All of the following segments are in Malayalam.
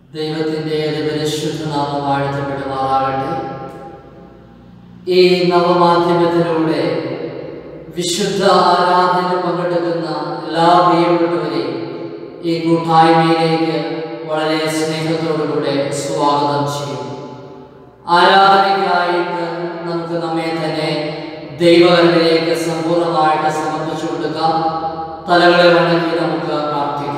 ദൈവത്തിൻ്റെ പരിശുദ്ധ നാമം വാഴ്ത്തപ്പെടുമാറാകട്ടെ ഈ നവമാധ്യമത്തിലൂടെ വിശുദ്ധ ആരാധന പങ്കെടുക്കുന്ന എല്ലാ പ്രിയപ്പെട്ടവരെയും ഈ കൂട്ടായ്മയിലേക്ക് വളരെ സ്നേഹത്തോടുകൂടെ സ്വാഗതം ചെയ്യും ആരാധനയ്ക്കായിട്ട് നമുക്ക് നമ്മെ തന്നെ ദൈവകരങ്ങളിലേക്ക് സമ്പൂർണ്ണമായിട്ട് സമർപ്പിച്ചു കൊടുക്കാം തലകളെ വണങ്ങി നമുക്ക് പ്രാർത്ഥിക്കാം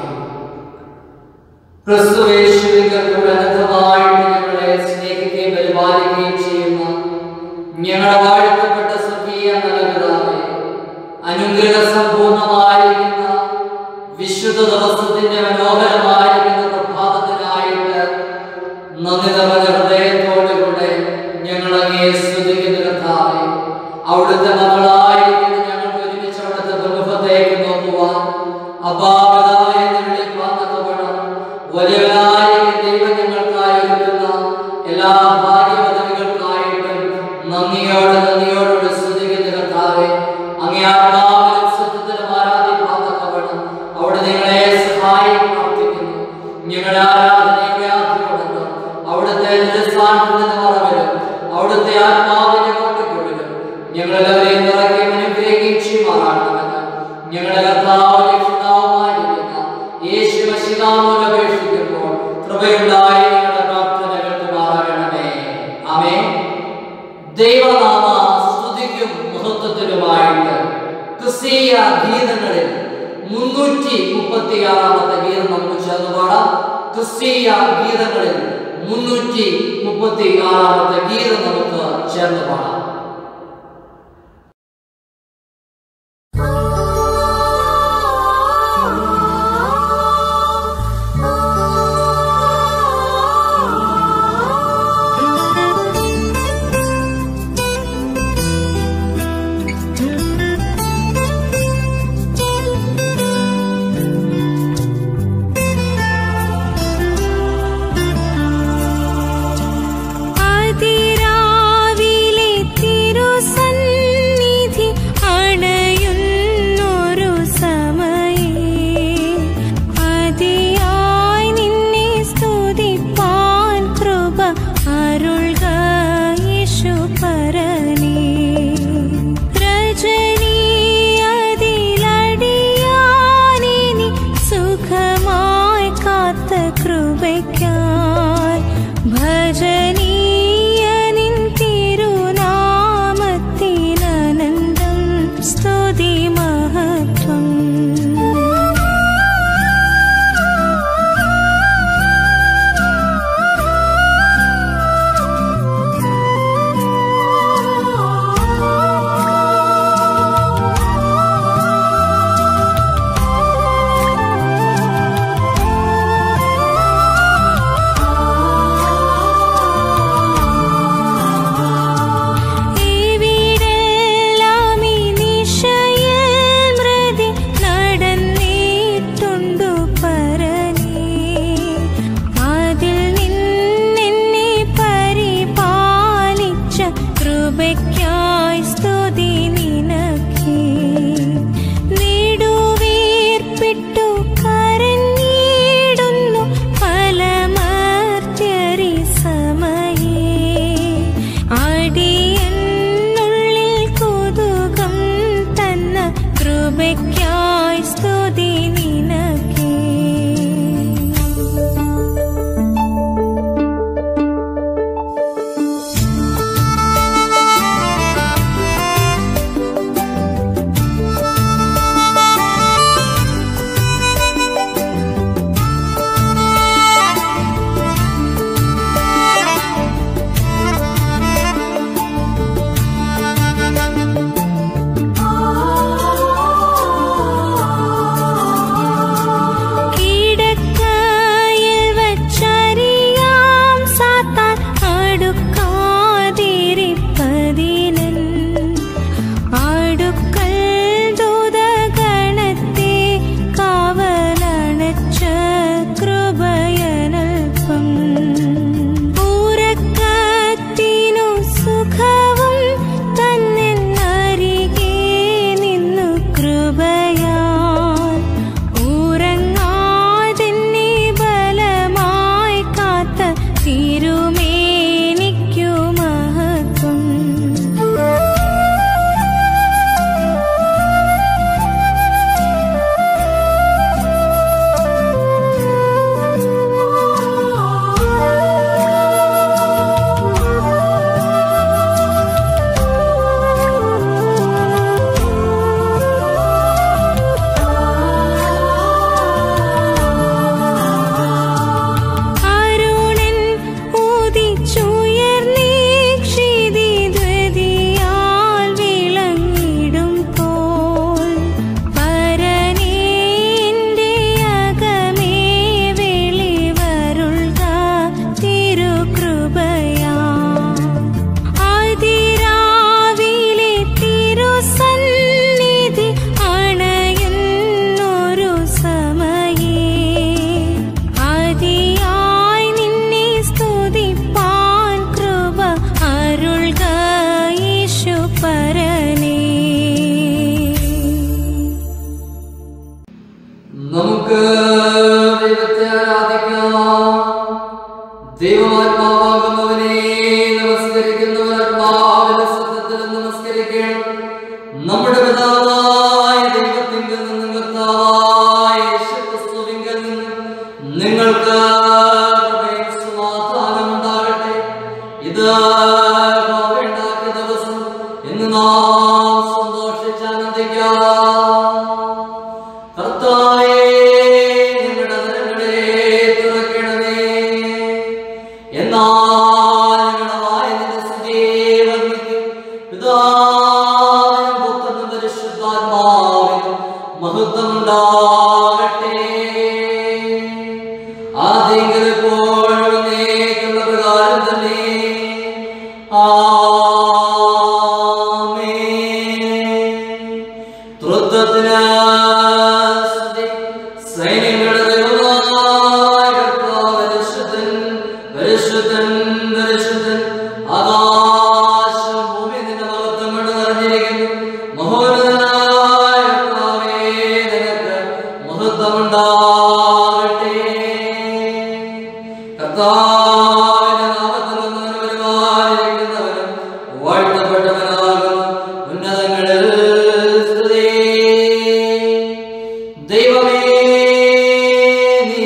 ക്രിസ്തുവേശുവിനോട് അനന്തമായിട്ട് ഞങ്ങളെ സ്നേഹിക്കുകയും പരിപാലിക്കുകയും ചെയ്യുന്ന ഞങ്ങളുടെ വാഴ്ത്തപ്പെട്ട സ്വർഗീയ നല്ല പിതാവേ അനുഗ്രഹ സമ്പൂർണമായിരിക്കുന്ന വിശുദ്ധ ദിവസത്തിന്റെ മനോഹരമായിരിക്കുന്ന പ്രഭാതത്തിനായിട്ട് നന്ദി നിറഞ്ഞ ഹൃദയത്തോടുകൂടെ ഞങ്ങൾ അങ്ങേ സ്തുതിക്കുന്ന കർത്താവെ അവിടുത്തെ മകളായിരിക്കുന്ന ഞങ്ങൾക്ക് ഒരുമിച്ച് അവിടുത്തെ പ്രമുഖത്തേക്ക് നോക്കുവാൻ അപാകതായ വിളിപ്പാൻ തക്കവണ്ണം വലിയവനായ ദൈവം ഞങ്ങൾക്കായി ഒരുക്കുന്ന എല്ലാ ഭാഗ്യപദവികൾക്കായിട്ടും നന്ദിയോടെ നന്ദിയോടെ സ്തുതിക്കുന്ന കർത്താവെ അങ്ങേ ആത്മാവിലും സത്യത്തിലും ആരാധിപ്പാൻ തക്കവണ്ണം അവിടെ നിങ്ങളെ സഹായിക്കും പ്രാർത്ഥിക്കുന്നു ഞങ്ങളുടെ ആരാധനയുടെ ആദ്യോടൊപ്പം അവിടുത്തെ നിരസ്ഥാനത്തിന്റെ മറവിലും അവിടുത്തെ ആത്മാവിന്റെ കോട്ടയ്ക്കുള്ളിലും ഞങ്ങളെല്ലാവരെയും നിറയ്ക്കുകയും അനുഗ്രഹിക്കുകയും ചെയ്യുമാറാകണമെന്ന് ഞങ്ങളുടെ കർത്താവ് രക്ഷിതാവുമായിരിക്കുന്ന യേശു മശികാമൂലം അപേക്ഷിക്കുമ്പോൾ കൃപയുണ്ടായി ഞങ്ങളുടെ പ്രാർത്ഥനകൾക്ക് മാറണമേ ആമേ ദൈവനാമ സ്തുതിക്കും മഹത്വത്തിനുമായിട്ട് ക്രിസ്തീയ ഗീതങ്ങളിൽ മുന്നൂറ്റി മുപ്പത്തി ആറാമത്തെ ഗീതം നമുക്ക് ചേർന്ന് പാടാം ക്രിസ്തീയ ഗീതങ്ങളിൽ മുന്നൂറ്റി മുപ്പത്തി ആറാമത്തെ ഗീതം നമുക്ക് ചേർന്ന് പാടാം അതിരാവിലെ ദൈവാത്മാവാകുന്നവനെ നമസ്കരിക്കുന്നവൻ ആത്മാവിലെ സത്യത്തിൽ നമസ്കരിക്കണം നമ്മുടെ പിതാവായ ദൈവത്തിങ്കിൽ നിന്നും കർത്താവായ യേശുക്രിസ്തുവിങ്കിൽ നിന്നും നിങ്ങൾക്ക് കൃപയും സമാധാനം ഉണ്ടാകട്ടെ ഇത് ഉണ്ടാക്കിയ ദിവസം എന്ന് നാം സന്തോഷിച്ചാനന്ദിക്കാം കർത്താവേ ഞങ്ങളുടെ നരങ്ങളെ തുറക്കണമേ എന്നാൽ ഞങ്ങളുടെ വായ നിന്റെ സ്തുതിയെ വർണ്ണിക്കും പിതാവിനും പുത്രനും പരിശുദ്ധാത്മാവിനും മഹത്വമുണ്ടാകട്ടെ ആദ്യങ്ങൾ എപ്പോഴും എന്നേക്കുള്ള പ്രകാരം തന്നെ ആമേൻ തൃത്വത്തിന് സ്തുതി. സൈന്യങ്ങളുടെ ദൈവമായ കർത്താവ് പരിശുദ്ധൻ, പരിശുദ്ധൻ, പരിശുദ്ധൻ. ആകാശം ഭൂമി നിന്റെ മഹത്വം കൊണ്ട് നിറഞ്ഞിരിക്കുന്നു. മഹോന്നതനായ കർത്താവേ, നിനക്ക് മഹത്വമുണ്ടാകട്ടെ. കർത്താവിന്റെ നാമത്തിൽ വന്നവനും വരുവാനിരിക്കുന്നവനും വാഴ്ത്തപ്പെട്ടവനാകുന്നു ഉന്നതങ്ങളിൽ സ്തുതി ദൈവമേ നീ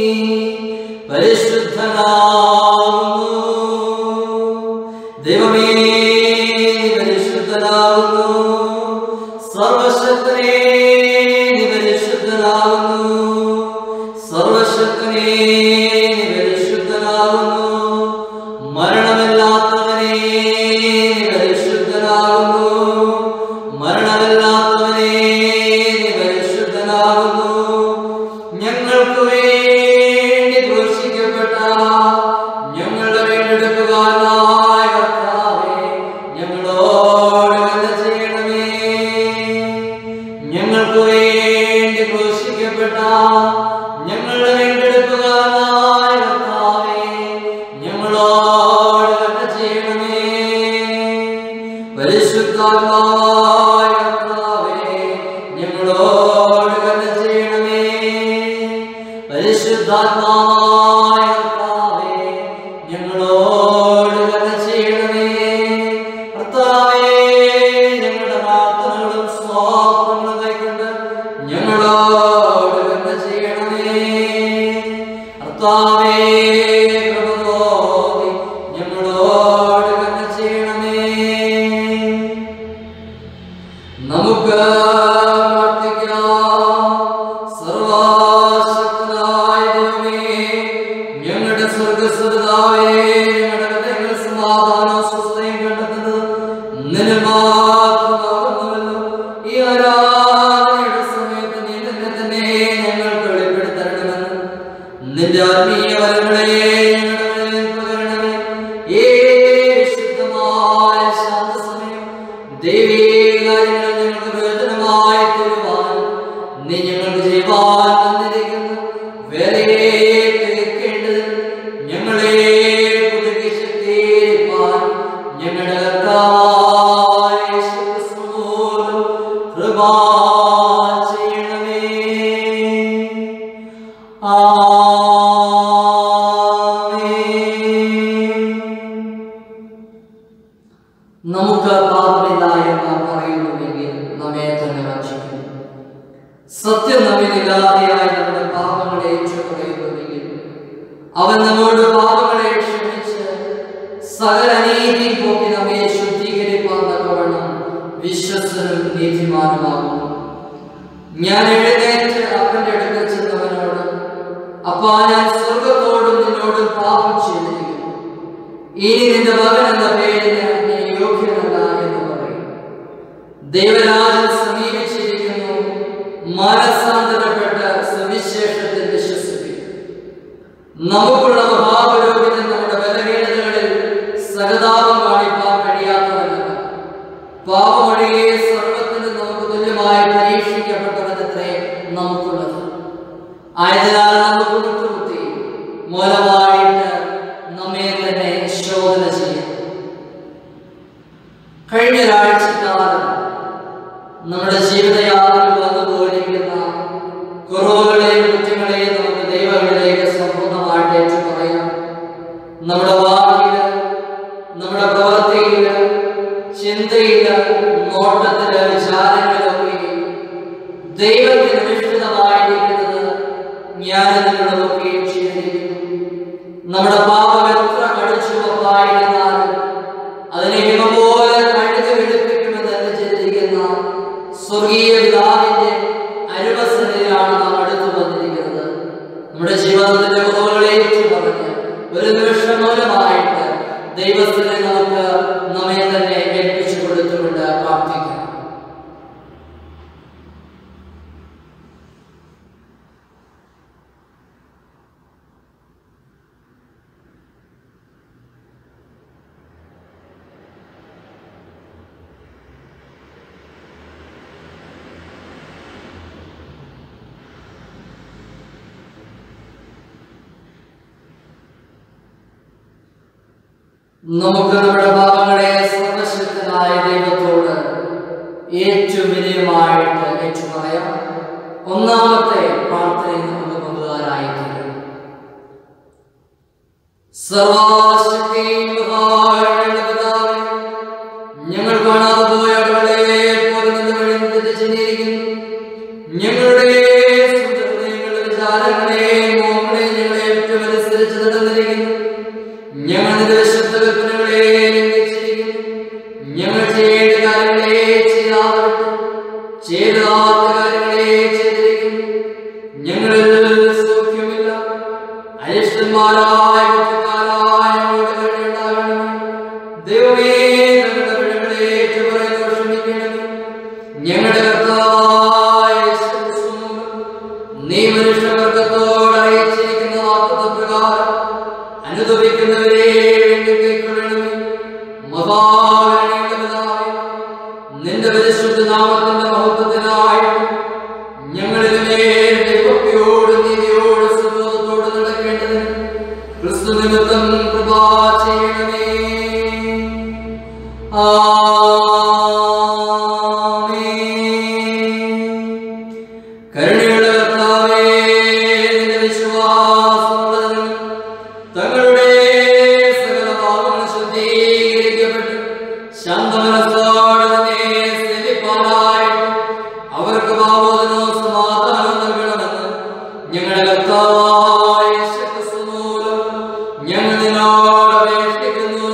പരിശുദ്ധനാകുന്നു ദൈവമേ നീ പരിശുദ്ധനാകുന്നു സർവശക്തനേ നീ പരിശുദ്ധനാകുന്നു സർവശക്തനേ നീ പരിശുദ്ധനാകുന്നു മരണമില്ലാത്തവനേ നീ പരിശുദ്ധനാകുന്നു മരണമില്ലാത്തവനേ നീ പരിശുദ്ധനാകുന്നു ഞങ്ങൾക്ക് വേണ്ടി ക്രൂശിക്കപ്പെട്ട ഞങ്ങളുടെ വീണ്ടെടുക്കുവാനായ കർത്താവേ ഞങ്ങളോട് കരുണ ചെയ്യണമേ ഞങ്ങൾക്ക് വേണ്ടി ക്രൂശിക്കപ്പെട്ട ഞങ്ങളുടെ വീണ്ടെടുക്കുവാനായ കർത്താവേ ഞങ്ങളോട് കരുണ ചെയ്യണമേ പരിശുദ്ധാത്മാവായ കർത്താവേ ഞങ്ങളോട് കരുണ ചെയ്യണമേ പരിശുദ്ധാത്മാവായ കർത്താവേ ഞങ്ങളോട് കരുണ ചെയ്യണമേ കർത്താവേ ഞങ്ങളുടെ പ്രാർത്ഥനകളും സ്വാർത്ഥങ്ങളും കൈക്കൊണ്ട് ഞങ്ങളോട് കരുണ ചെയ്യണമേ കർത്താവേ കൃപ തോന്നി ഞങ്ങളോട് കരുണ ചെയ്യണമേ നമുക്ക് പ്രാർത്ഥിക്കാം സർവശക്തനായ ദൈവമേ ഞങ്ങളുടെ സ്വർഗസ്വതാവേ ഞങ്ങളുടെ ഹൃദയങ്ങൾ സമാധാനവും സ്വസ്ഥതയും കണ്ടെത്തുന്നത് നിന്നിൽ മാത്രമാകുന്നുവല്ലോ ഈ ആരാധനയുടെ സമയത്ത് നീ തന്നെ തന്നെ ഞങ്ങൾക്ക് വെളിപ്പെടുത്തണമെന്ന് നിന്റെ ആത്മീയ വരങ്ങളെ ഞങ്ങളുടെ മേൽ പകരണമേ ഏ വിശുദ്ധമായ ശാന്തസമയം ദൈവീകാര്യങ്ങൾ ഞങ്ങൾക്ക് പ്രയോജനമായി തരുവാൻ നീ ഞങ്ങൾക്ക് ചെയ്യുവാൻ തന്നിരിക്കുന്നു വേറെ തികക്കേണ്ടത് ഞങ്ങളെ പുതുക്കി ശക്തിയിരിപ്പാൻ ഞങ്ങളുടെ കർത്താവായ യേശുക്രിസ്തു മൂലം കൃപ ചെയ്യണമേ ആമേൻ നമുക്ക് പാപമില്ല എന്ന് പറയുന്നുവെങ്കിൽ നമ്മെ തന്നെ വഞ്ചിക്കുന്നു സത്യം നമ്മിലില്ലാതെയായി നമ്മുടെ പാപങ്ങളെ ഏറ്റുപറയുന്നുവെങ്കിൽ അവൻ നമ്മോട് പാപങ്ങളെ ക്ഷമിച്ച് സകല നീതി പോക്കി നമ്മെ ശുദ്ധീകരിപ്പാൻ തക്കവണ്ണം വിശ്വസനും നീതിമാനുമാകുന്നു ഞാൻ എഴുന്നേറ്റ് അപ്പന്റെ അടുക്കൽ ചെന്നവനോട് അപ്പാ ഞാൻ സ്വർഗത്തോടും നിന്നോടും പാപം ചെയ്തിരിക്കുന്നു ഇനി നിന്റെ മകൻ എന്ന പേരിന് നീ യോഗ്യനല്ല എന്ന് പറയും ദൈവരാജൻ സമീപിച്ചിരിക്കുന്നു മനസ്സാന്തരപ്പെട്ട് സുവിശേഷത്തിൽ വിശ്വസിക്കും നമുക്കുള്ള മഹാപുരോഹിതൻ നമ്മുടെ ബലഹീനതകളിൽ സഹതാപം കാണിപ്പാൻ കഴിയാത്തവനല്ല പാപമൊഴികെ സർവത്തിന് നമുക്ക് തുല്യമായി പരീക്ഷിക്കപ്പെട്ടവനത്രേ നമുക്കുള്ളത് ആയതിനാൽ നമുക്ക് വിട്ടുകുത്തി മൂലമായിട്ട് നമ്മെ തന്നെ ശോധന ചെയ്യാം കഴിഞ്ഞ ഒരാഴ്ചക്കാലം നമ്മുടെ ജീവിതയാത്രയിൽ വന്നുപോയിരിക്കുന്ന കുറവുകളെയും കുറ്റങ്ങളെയും നമുക്ക് ദൈവങ്ങളിലേക്ക് സമ്പൂർണ്ണമായിട്ട് ഏറ്റു പറയാം നമ്മുടെ വാക്കില് നമ്മുടെ പ്രവൃത്തിയില് ചിന്തയില് നോട്ടത്തില് വിചാരങ്ങളിലൊക്കെ ദൈവത്തിന് വിഷ്ഠിതമായിരിക്കുന്നത് ഞാൻ നിങ്ങളൊക്കെയും ചെയ്തിരിക്കുന്നു നമ്മുടെ പാപം എത്ര കടിച്ചുവപ്പായിരുന്നാലും അതിനെ ഹിമം പോലെ കഴുകി വെളുപ്പിക്കുമെന്ന് തന്നെ ചെയ്തിരിക്കുന്ന സ്വർഗീയ പിതാവിന്റെ അരുവസനയിലാണ് നാം അടുത്തു വന്നിരിക്കുന്നത് നമ്മുടെ ജീവിതത്തിന്റെ കുറവുകളെ പറഞ്ഞ് ഒരു നിമിഷം മൂലമായിട്ട് ദൈവത്തിന് നമുക്ക് നമ്മെ തന്നെ ഏൽപ്പിച്ചു കൊടുത്തുകൊണ്ട് പ്രാർത്ഥിക്കാം നമുക്ക് നമ്മുടെ പാപങ്ങളെ സർവശക്തനായ ദൈവത്തോട് ഏറ്റവും വിനയമായിട്ട് ഏറ്റുപറയാം ഒന്നാമത്തെ പ്രാർത്ഥനയിൽ നമുക്ക് പങ്കുകാരായിത്തീരും സർവശക്തിയും മഹാനുള്ള പിതാവേ, ഞങ്ങൾ കാണാതെ പോയ അടവുകളെ പോലും ഇന്ന് വഴി തെറ്റിച്ചെന്നിരിക്കുന്നു ഞങ്ങളുടെ സ്വന്തം ഹൃദയങ്ങളുടെ വിചാരങ്ങളെ മോഹങ്ങളെ ഞങ്ങളെ ഏറ്റവും അനുസരിച്ച് നടന്നിരിക്കുന്നു ഞങ്ങൾ നിന്റെ വിശുദ്ധ കൽപ്പനകളെ ലംഘിച്ചിരിക്കുന്നു ഞങ്ങൾ ചെയ്യേണ്ട കാര്യങ്ങളെ ചെയ്യാവട്ടെ ചെയ്താത്ത കാര്യങ്ങളെ ചെയ്തിരിക്കുന്നു ഞങ്ങളിൽ സൗഖ്യമില്ല അരിഷ്ടന്മാരായ കുറ്റക്കാരായ ഞങ്ങളുടെ കരുണയുണ്ടാകണമേ ദൈവമേ ഞങ്ങളുടെ പിഴകളെ ഏറ്റുപറയുന്നു ക്ഷമിക്കണമേ ഞങ്ങളുടെ കർത്താവായ യേശുക്രിസ്തുവിനോട് നീ മനുഷ്യവർഗത്തോട് അയച്ചിരിക്കുന്ന വാഗ്ദത്ത പ്രകാരം അനുദപിക്കുന്നവരെ വേണ്ടി കൈക്കൊള്ളണമേ മഹാകരുണയുടെ പിതാവേ നിന്റെ പരിശുദ്ധ നാമത്തിന്റെ മഹത്വത്തിനായി ഞങ്ങളിൽ മേൽ ദൈവഭക്തിയോട് നീതിയോട് സുബോധത്തോട് നടക്കേണ്ടതിന് ക്രിസ്തു നിമിത്തം കൃപാ ചെയ്യണമേ ആമേൻ കരുണയുള്ള കർത്താവേ നിന്റെ വിശ്വാസമുള്ളതിനും തങ്ങളുടെ സകല പാപങ്ങൾ ശുദ്ധീകരിക്കപ്പെട്ട് ശാന്തമനസ്സോടെ തന്നെ സേവിപ്പാനായിട്ട് അവർക്ക് പാപോധനവും സമാധാനവും നൽകണമെന്ന് ഞങ്ങളുടെ കർത്താവായ യേശുക്രിസ്തു മൂലം ഞങ്ങൾ നിന്നോട് അപേക്ഷിക്കുന്നു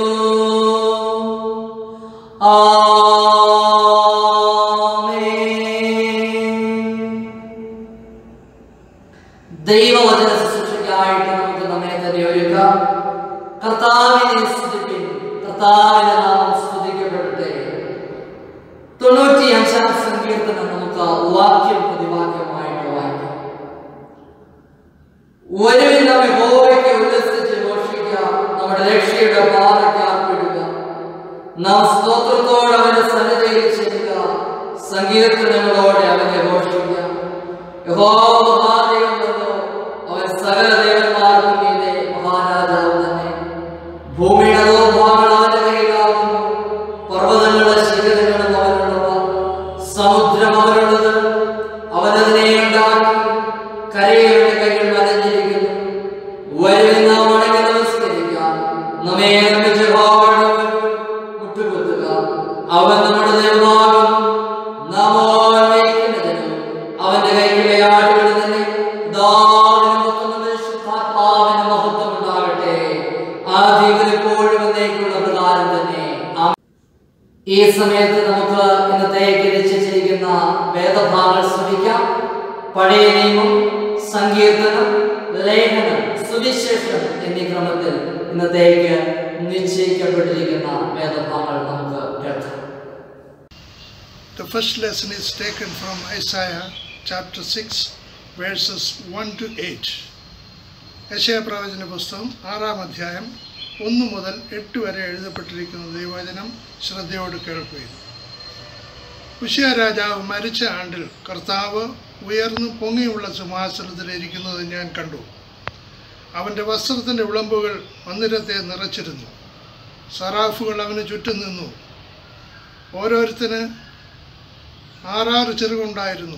ആമേൻ ദൈവവചന ശുശ്രൂഷയ്ക്കായിട്ട് നമുക്ക് നമ്മെ തന്നെ ഒരുക്കാം കർത്താവിനെ സ്തുതിപ്പിൻ കർത്താവിന്റെ നാമം സ്തുതിക്കപ്പെടട്ടെ തൊണ്ണൂറ്റി അഞ്ചാം സങ്കീർത്തനം നമുക്ക് വാക്യം പ്രതിവാക്യമായിട്ട് വായിക്കാം ഒരുവിൻ നമ്മെ ഹോവയ്ക്ക് ഉല്ലസിച്ച് ഘോഷിക്കാം നമ്മുടെ രക്ഷയുടെ പാറയ്ക്ക് ആർപ്പിടുക നാം സ്തോത്രത്തോടെ അവന്റെ സന്നദ്ധയിൽ ചെല്ലുക സങ്കീർത്തനങ്ങളോടെ അവനെ ഘോഷിക്കാം യഹോവ മഹാദൈവമല്ലോ അവൻ സകല ദേവന്മാർക്കും മീതെ മഹാരാജാവ് തന്നെ ഭൂമിയുടെ അതോ ഭാഗങ്ങൾ അവന്റെ കയ്യിലാകുന്നു പർവ്വതങ്ങളുടെ ശിഖരങ്ങളും അവനുള്ളവ സമുദ്രം അവനുള്ളത് അവനതിനെ ഉണ്ടാക്കി കരയുടെ കൈകൾ വരഞ്ഞിരിക്കുന്നു വരുവിൻ നാം വണങ്ങി നമസ്കരിക്കാം നമ്മെ നിർമ്മിച്ച ഭാവം മുട്ടുകുത്തുക അവൻ നമ്മുടെ ദൈവമാകും നാം അവൻ നയിക്കുന്നതിനും അവന്റെ കൈകളെ ആടുകളിൽ ദാവിന് മഹത്വം ഉണ്ടാകട്ടെ ആദ്യം ഇപ്പോഴും എന്നേക്കുള്ള പ്രകാരം തന്നെ ആമേൻ. ഈ സമയത്ത് നമുക്ക് ഇന്നത്തേക്ക് രചിച്ചിരിക്കുന്ന വേദഭാഗങ്ങൾ ശ്രമിക്കാം പഴയ നിയമം സങ്കീർത്തനം ലേഖനം സുവിശേഷം എന്നീ ക്രമത്തിൽ ഇന്നത്തേക്ക് നിശ്ചയിക്കപ്പെട്ടിരിക്കുന്ന വേദഭാഗങ്ങൾ നമുക്ക് കേൾക്കാം The first lesson is taken from Isaiah chapter 6, verses 1 to 8. യശയ പ്രവചന പുസ്തകം ആറാം അധ്യായം ഒന്ന് മുതൽ എട്ട് വരെ എഴുതപ്പെട്ടിരിക്കുന്ന ദൈവവചനം ശ്രദ്ധയോട് കേൾക്കുകയും ഉഷ്യ രാജാവ് മരിച്ച ആണ്ടിൽ കർത്താവ് ഉയർന്നു പൊങ്ങിയുള്ള സിംഹാസനത്തിലിരിക്കുന്നത് ഞാൻ കണ്ടു അവൻ്റെ വസ്ത്രത്തിൻ്റെ വിളമ്പുകൾ മന്ദിരത്തെ നിറച്ചിരുന്നു സറാഫുകൾ അവന് ചുറ്റും നിന്നു ഓരോരുത്തന് ആറാറ് ചെറുകൊണ്ടായിരുന്നു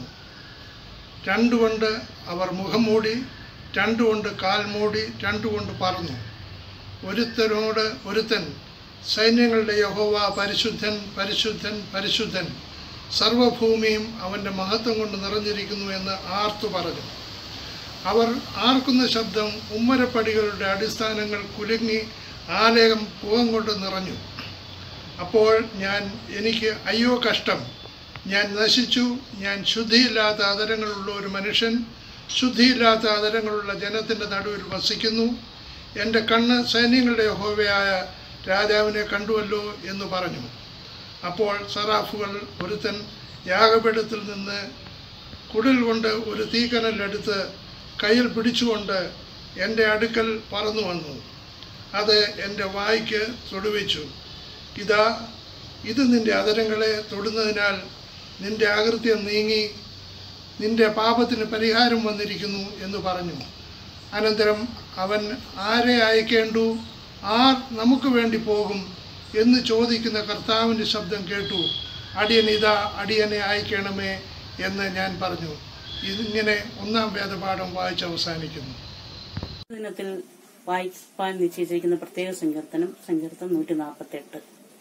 രണ്ടുകൊണ്ട് അവർ മുഖം മൂടി രണ്ടുകൊണ്ട് കാൽ മൂടി രണ്ടുകൊണ്ട് പറന്നു ഒരുത്തനോട് ഒരുത്തൻ സൈന്യങ്ങളുടെ യഹോവ പരിശുദ്ധൻ പരിശുദ്ധൻ പരിശുദ്ധൻ സർവഭൂമിയും അവൻ്റെ മഹത്വം കൊണ്ട് നിറഞ്ഞിരിക്കുന്നു എന്ന് ആർത്തു പറഞ്ഞു അവർ ആർക്കുന്ന ശബ്ദം ഉമ്മരപ്പടികളുടെ അടിസ്ഥാനങ്ങൾ കുലുങ്ങി ആലയം പുകം കൊണ്ട് നിറഞ്ഞു അപ്പോൾ ഞാൻ എനിക്ക് അയ്യോ കഷ്ടം ഞാൻ നശിച്ചു ഞാൻ ശുദ്ധിയില്ലാത്ത ആദരങ്ങളുള്ള ഒരു മനുഷ്യൻ ശുദ്ധിയില്ലാത്ത ആദരങ്ങളുള്ള ജനത്തിൻ്റെ നടുവിൽ വസിക്കുന്നു എൻ്റെ കണ്ണ് സൈന്യങ്ങളുടെ യഹോവയായ രാജാവിനെ കണ്ടുവല്ലോ എന്ന് പറഞ്ഞു അപ്പോൾ സറാഫുകൾ ഒരുത്തൻ യാഗപീഠത്തിൽ നിന്ന് കുടിൽ കൊണ്ട് ഒരു തീക്കനലെടുത്ത് കയ്യിൽ പിടിച്ചുകൊണ്ട് എൻ്റെ അടുക്കൽ പറന്നു വന്നു അത് എൻ്റെ വായ്ക്ക് തൊടുവിച്ചു ഇതാ ഇത് നിന്റെ അതരങ്ങളെ തൊടുന്നതിനാൽ നിന്റെ ആകൃത്യം നീങ്ങി നിന്റെ പാപത്തിന് പരിഹാരം വന്നിരിക്കുന്നു എന്ന് പറഞ്ഞു അനന്തരം അവൻ ആരെ അയക്കേണ്ടു ആർ നമുക്ക് വേണ്ടി പോകും എന്ന് ചോദിക്കുന്ന കർത്താവിൻ്റെ ശബ്ദം കേട്ടു അടിയൻ ഇതാ അടിയനെ അയക്കണമേ എന്ന് ഞാൻ പറഞ്ഞു ഇതിങ്ങനെ ഒന്നാം വേദപാഠം വായിച്ച് അവസാനിക്കുന്നു ദിനത്തിൽ വായിപ്പാൻ നിശ്ചയിച്ചിരിക്കുന്ന പ്രത്യേക സങ്കീർത്തനം സങ്കീർത്തനം നൂറ്റി നാൽപ്പത്തി എട്ട്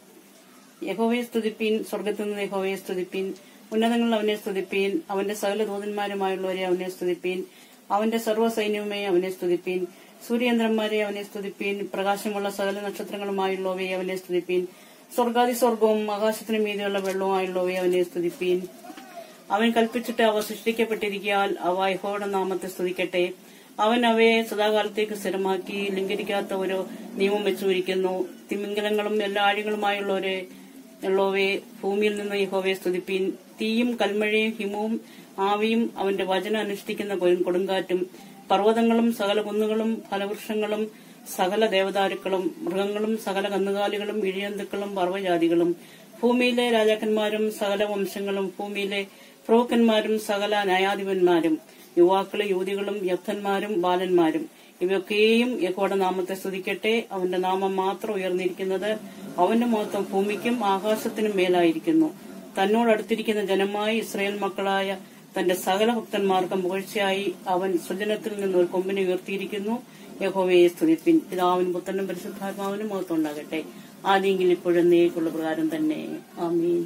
യഹോവയെ സ്തുതിപ്പീൻ സ്വർഗത്തിൽ നിന്ന് യഹോവയെ സ്തുതിപ്പീൻ ഉന്നതങ്ങളിൽ അവനെ സ്തുതിപ്പീൻ അവന്റെ സകല ദൂതന്മാരുമായുള്ളവരെ അവനെ സ്തുതിപ്പീൻ അവന്റെ സർവ്വസൈന്യവുമേ അവനെ സ്തുതിപ്പീൻ സൂര്യചന്ദ്രന്മാരെ അവനെ സ്തുതിപ്പീൻ പ്രകാശമുള്ള സകല നക്ഷത്രങ്ങളുമായുള്ളവയെ അവനെ സ്തുതിപ്പീൻ സ്വർഗാദി സ്വർഗവും ആകാശത്തിന് മീതെയുള്ള വെള്ളവുമായുള്ളവയെ അവനെ സ്തുതിപ്പീൻ അവൻ കൽപ്പിച്ചിട്ട് അവ സൃഷ്ടിക്കപ്പെട്ടിരിക്കാൻ അവ യഹോയുടെ നാമത്തെ സ്തുതിക്കട്ടെ അവൻ അവയെ സദാകാലത്തേക്ക് സ്ഥിരമാക്കി ലംഘിക്കാത്ത ഒരു നിയമം വെച്ചുമിരിക്കുന്നു തിമിംഗലങ്ങളും എല്ലാ ആഴികളുമായുള്ളവരെ ഉള്ളവയെ ഭൂമിയിൽ നിന്ന് യഹോവയെ സ്തുതിപ്പീൻ തീയും കൽമഴയും ഹിമവും ആവിയും അവന്റെ വചനം അനുഷ്ഠിക്കുന്ന കൊടും- കൊടുങ്കാറ്റും പർവ്വതങ്ങളും സകല കുന്നുകളും ഫലവൃക്ഷങ്ങളും സകല ദേവദാരുക്കളും മൃഗങ്ങളും സകല കന്നുകാലികളും ഇഴിയന്തുക്കളും പർവ്വജാതികളും ഭൂമിയിലെ രാജാക്കന്മാരും സകല വംശങ്ങളും ഭൂമിയിലെ പ്രഭുക്കന്മാരും സകല ന്യായാധിപന്മാരും യുവാക്കളും യുവതികളും യക്തന്മാരും ബാലന്മാരും ഇവയൊക്കെയും യഹോയുടെ നാമത്തെ സ്തുതിക്കട്ടെ അവന്റെ നാമം മാത്രം ഉയർന്നിരിക്കുന്നത് അവന്റെ മഹത്വം ഭൂമിക്കും ആകാശത്തിനും മേലായിരിക്കുന്നു തന്നോടടുത്തിരിക്കുന്ന ജനമായി ഇസ്രായേൽ മക്കളായ തന്റെ സകല ഭക്തന്മാർക്കും പുകഴ്ചയായി അവൻ സുജനത്തിൽ നിന്ന് ഒരു കൊമ്പിനെ ഉയർത്തിയിരിക്കുന്നു യഹോവയെ സ്തുതിപ്പിൻ പിതാവിനും പുത്രനും പരിശുദ്ധാത്മാവിനും മഹത്വം ഉണ്ടാകട്ടെ ആദ്യെങ്കിൽ ഇപ്പോഴും നേക്കുള്ള പ്രകാരം തന്നെ ആമീൻ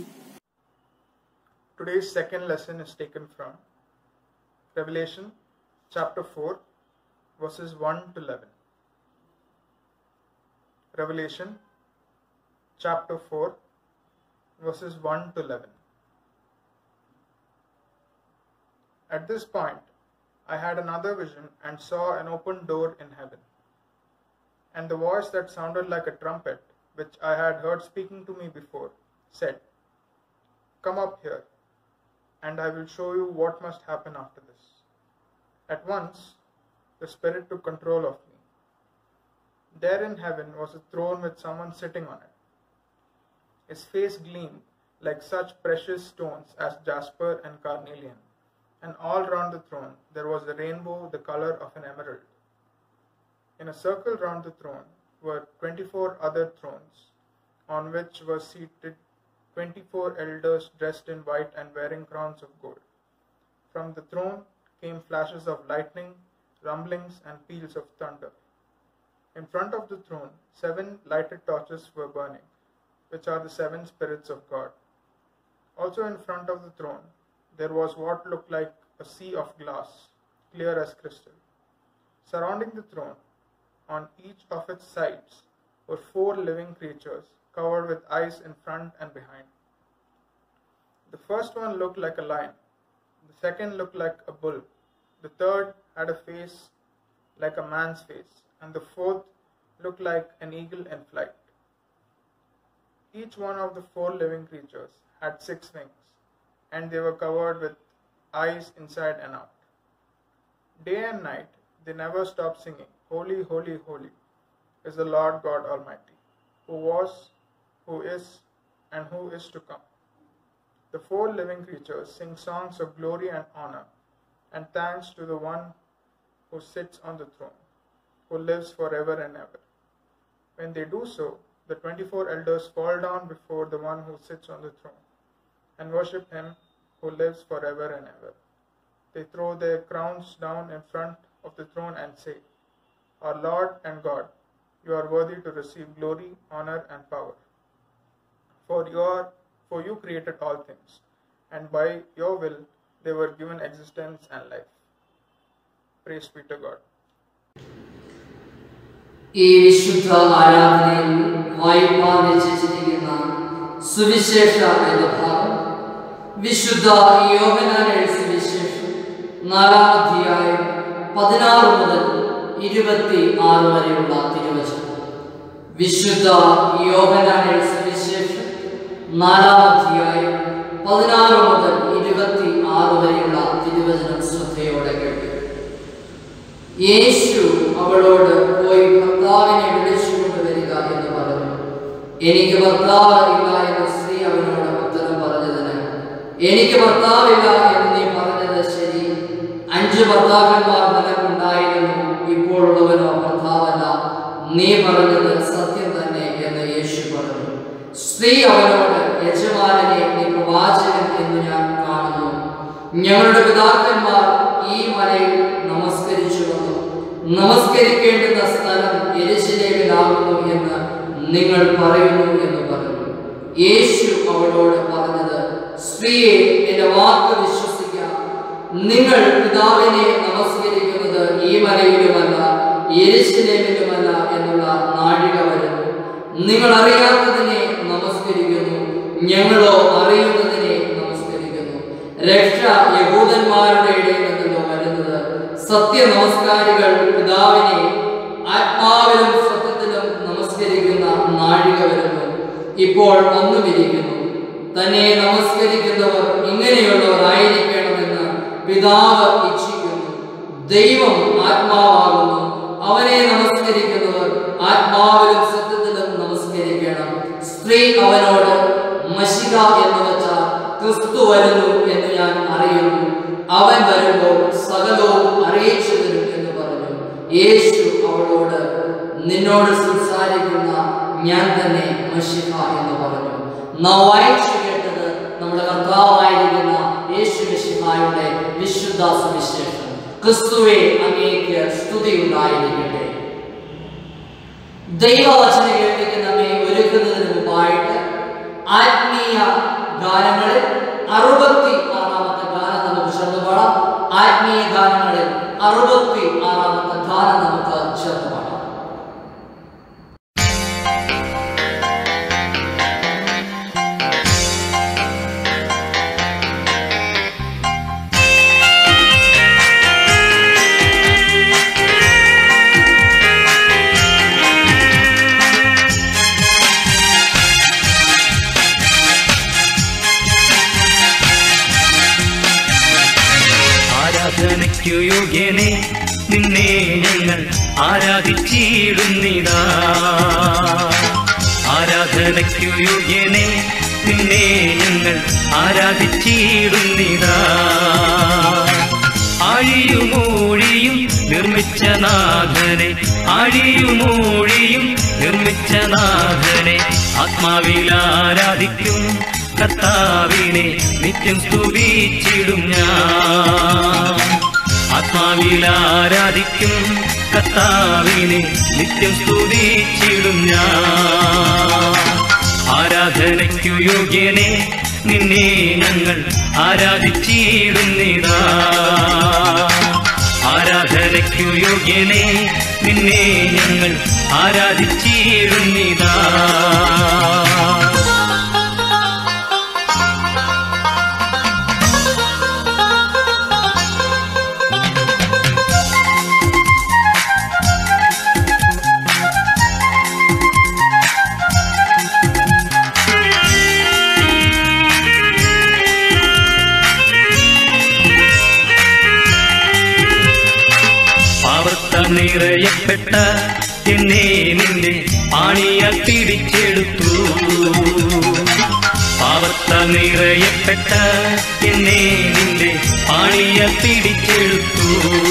Today's second lesson is taken from Revelation chapter 4, verses 1 to 11. Revelation chapter 4, verses 1 to 11. At this point, I had another vision and saw an open door in heaven. And the voice that sounded like a trumpet, which I had heard speaking to me before, said, Come up here, and I will show you what must happen after this. At once, the Spirit took control of me. There in heaven was a throne with someone sitting on it. His face gleamed like such precious stones as jasper and carnelian, and all round the throne there was a rainbow the color of an emerald. In a circle round the throne were twenty four other thrones, on which were seated twenty four elders dressed in white and wearing crowns of gold. From the throne came flashes of lightning, rumblings, and peals of thunder. In front of the throne, seven lighted torches were burning, which are the seven spirits of God. Also, in front of the throne, there was what looked like a sea of glass, clear as crystal. Surrounding the throne, on each of its sides, were four living creatures covered with eyes in front and behind. The first one looked like a lion, the second looked like a bull, the third had a face like a man's face, and the fourth looked like an eagle in flight. Each one of the four living creatures had six wings, and they were covered with eyes inside and out. Day and night they never stopped singing, Holy, Holy, Holy is the Lord God Almighty, who was, who is, and who is to come. The four living creatures sing songs of glory and honor and thanks to the one who sits on the throne, who lives forever and ever. When they do so, the 24 elders fall down before the one who sits on the throne and worship him who lives forever and ever. They throw their crowns down in front of the throne and say, Our Lord and God, you are worthy to receive glory, honor, and power. For you are for you created all things, and by your will they were given existence and life. Praise be to God. ഈ വിശുദ്ധ ആരാധനയിൽ വായിപ്പാൻ നിശ്ചയിച്ചിരിക്കുന്ന സുവിശേഷ എന്ന ഭാഗം വിശുദ്ധ യോഹനാൻ എഴുതിയ സുവിശേഷം നാലാം അധ്യായം പതിനാറ് മുതൽ ഇരുപത്തി ആറ് വരെയുള്ള തിരുവചനം വിശുദ്ധ യോഹനാൻ എഴുതിയ സുവിശേഷം നാലാം അധ്യായം പതിനാറ് മുതൽ ഇരുപത്തി ആറ് വരെയുള്ള തിരുവചനം ശ്രദ്ധയോടെ കേട്ടു യേശു അവളോട് പോയി ഭർത്താവിനെ വിളിച്ചുകൊണ്ട് വരിക എന്ന് പറഞ്ഞു എനിക്ക് ഭർത്താവ് ഇല്ല എന്ന് സ്ത്രീ അവനോട് ഉത്തരം പറഞ്ഞതിന് എനിക്ക് ഭർത്താവില്ല എന്ന് നീ പറഞ്ഞത് ശരി അഞ്ച് ഭർത്താക്കന്മാർ നിനക്കുണ്ടായിരുന്നു ഇപ്പോഴുള്ളവനോ ഭർത്താവല്ല നീ പറഞ്ഞത് സത്യം തന്നെ എന്ന് യേശു പറഞ്ഞു സ്ത്രീ അവനോട് യജമാനനെ നീ പ്രവാചകൻ എന്ന് ഞാൻ കാണുന്നു ഞങ്ങളുടെ പിതാക്കന്മാർ ഈ മലയിൽ നമസ്കരിച്ചു വന്നു നമസ്കരിക്കേണ്ടുന്ന സ്ഥലം എരിശിലേവിലാകുന്നു എന്ന് നിങ്ങൾ പറയുന്നു എന്ന് പറഞ്ഞു യേശു അവളോട് പറഞ്ഞത് സ്ത്രീയെ എന്റെ വാക്ക് വിശ്വസിക്കാം നിങ്ങൾ പിതാവിനെ നമസ്കരിക്കുന്നത് ഈ മലയിലുമല്ല എരിശിലേവിലുമല്ല എന്നുള്ള നാഴിക വരുന്നു നിങ്ങൾ അറിയാത്തതിനെ നമസ്കരിക്കുന്നു ഞങ്ങളോ അറിയുന്നതിനെ നമസ്കരിക്കുന്നു രക്ഷ യഹൂദന്മാരുടെ ഇടയിൽ നിന്നല്ലോ വരുന്നത് സത്യ നമസ്കാരികൾ പിതാവിനെ ആത്മാവിലും സത്യത്തിലും നമസ്കരിക്കുന്ന നാഴിക വരുന്നു ഇപ്പോൾ ഒന്നുമിരിക്കുന്നു തന്നെ നമസ്കരിക്കുന്നവർ ഇങ്ങനെയുള്ളവരായിരിക്കണമെന്ന് പിതാവ് ഇച്ഛിക്കുന്നു ദൈവം ആത്മാവാകുന്നു അവനെ നമസ്കരിക്കുന്നവർ ആത്മാവിലും സത്യത്തിലും നമസ്കരിക്കണം സ്ത്രീ അവനോട് മഷിക എന്ന് വെച്ചാൽ ക്രിസ്തു വരുന്നു എന്ന് ഞാൻ അറിയുന്നു അവൻ വരുമ്പോൾ സകലവും അറിയിച്ചു തരും എന്ന് പറഞ്ഞു യേശു അവളോട് നിന്നോട് സംസാരിക്കുന്ന ഞാൻ തന്നെ മഷിക എന്ന് പറഞ്ഞു നാം വായിച്ചു കേട്ടത് നമ്മുടെ കർത്താവായിരിക്കുന്ന യേശു മിശിഹായുടെ വിശുദ്ധ സുവിശേഷം ക്രിസ്തുവെ അങ്ങേക്ക് സ്തുതി ഉണ്ടായിരിക്കട്ടെ ദൈവവചന കേൾപ്പിക്ക് നമ്മെ ഒരുക്കുന്നതിന് മുമ്പായിട്ട് ആത്മീയ ഗാനങ്ങളിൽ അറുപത്തി ആറാമത്തെ ഗാനം നമുക്ക് ചേർന്ന് പാടാം ആത്മീയ ഗാനങ്ങളിൽ അറുപത്തി ആറാമത്തെ ഗാനം നമുക്ക് ചേർന്ന് പാടാം ആരാധനയ്ക്കു യോഗ്യനെ നിന്നെ ഞങ്ങൾ ആരാധിച്ചിടുന്നിതാ ആരാധനയ്ക്കു യോഗ്യനെ നിന്നെ ഞങ്ങൾ ആരാധിച്ചിടുന്നിതാ ആഴിയുമൂഴിയും നിർമ്മിച്ച നാഥനെ ആഴിയുമൂഴിയും നിർമ്മിച്ച നാഥനെ ആത്മാവിൽ ആരാധിക്കും കർത്താവിനെ നിത്യം സ്തുതിച്ചിടും ഞാൻ ആത്മാവിൽ ആരാധിക്കും കർത്താവിനെ നിത്യം സ്തുതിച്ചിടും ഞാൻ ആരാധനയ്ക്കു യോഗ്യനെ നിന്നെ ഞങ്ങൾ ആരാധിച്ചിടുന്നിതാ ആരാധനയ്ക്കു യോഗ്യനെ നിന്നെ ഞങ്ങൾ ആരാധിച്ചിടുന്നിതാ പാവത്ത നിറയപ്പെട്ട എന്നെ നിന്റെ ആണിയാൽ പിടിച്ചെടുത്തു പാവത്ത നിറയപ്പെട്ട എന്നെ നിന്റെ ആണിയാൽ പിടിച്ചെടുത്തു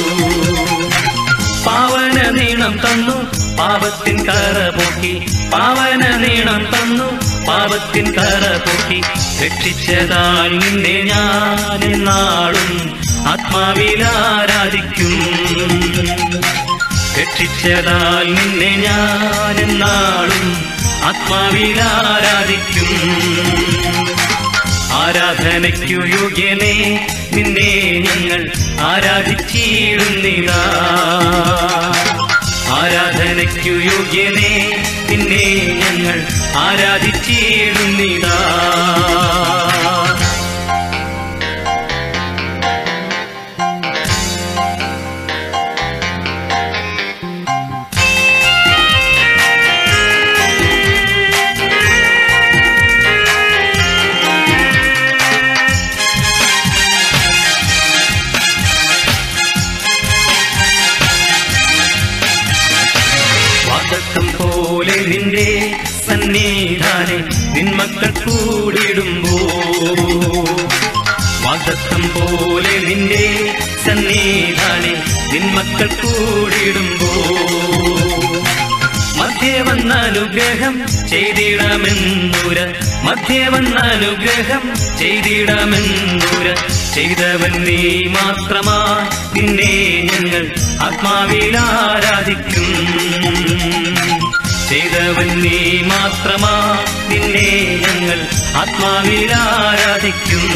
പാവന നീളം തന്നു പാപത്തിൻ കറ പോക്കി പാവന നീളം തന്നു പാപത്തിൻ കറ പോക്കി രക്ഷിച്ചതാൽ നിന്നെ ഞാൻ നാളും ആത്മാവിൽ ആരാധിക്കും രക്ഷിച്ചതാൽ നിന്നെ ഞാൻ എന്നാളും ആത്മാവിൽ ആരാധിക്കും ആരാധനയ്ക്കു യോഗ്യനെ നിന്നെ ഞങ്ങൾ ആരാധിച്ചിടുന്നിതാ ആരാധനയ്ക്കു യോഗ്യനെ നിന്നെ ഞങ്ങൾ ആരാധിച്ചിടുന്നിതാ വാദത്തം പോലെ നിന്റെ സന്നിധാനെ നിന്മക്കൾ കൂടിടുമ്പോ വാദത്തം പോലെ നിന്റെ സന്നിധാനെ നിന്മക്കൾ കൂടിടുമ്പോ മധ്യേ വന്ന അനുഗ്രഹം ചെയ്തിടാമെന്നൂര മധ്യേ വന്ന അനുഗ്രഹം ചെയ്തിടാമെന്നൂര ചെയ്തവൻ നീ മാത്രമാ നിന്നെ ഞങ്ങൾ ആത്മാവിൽ ആരാധിക്കും ചെയ്തവൻ നീ മാത്രമാ നിന്നെ ഞങ്ങൾ ആത്മാവിൽ ആരാധിക്കും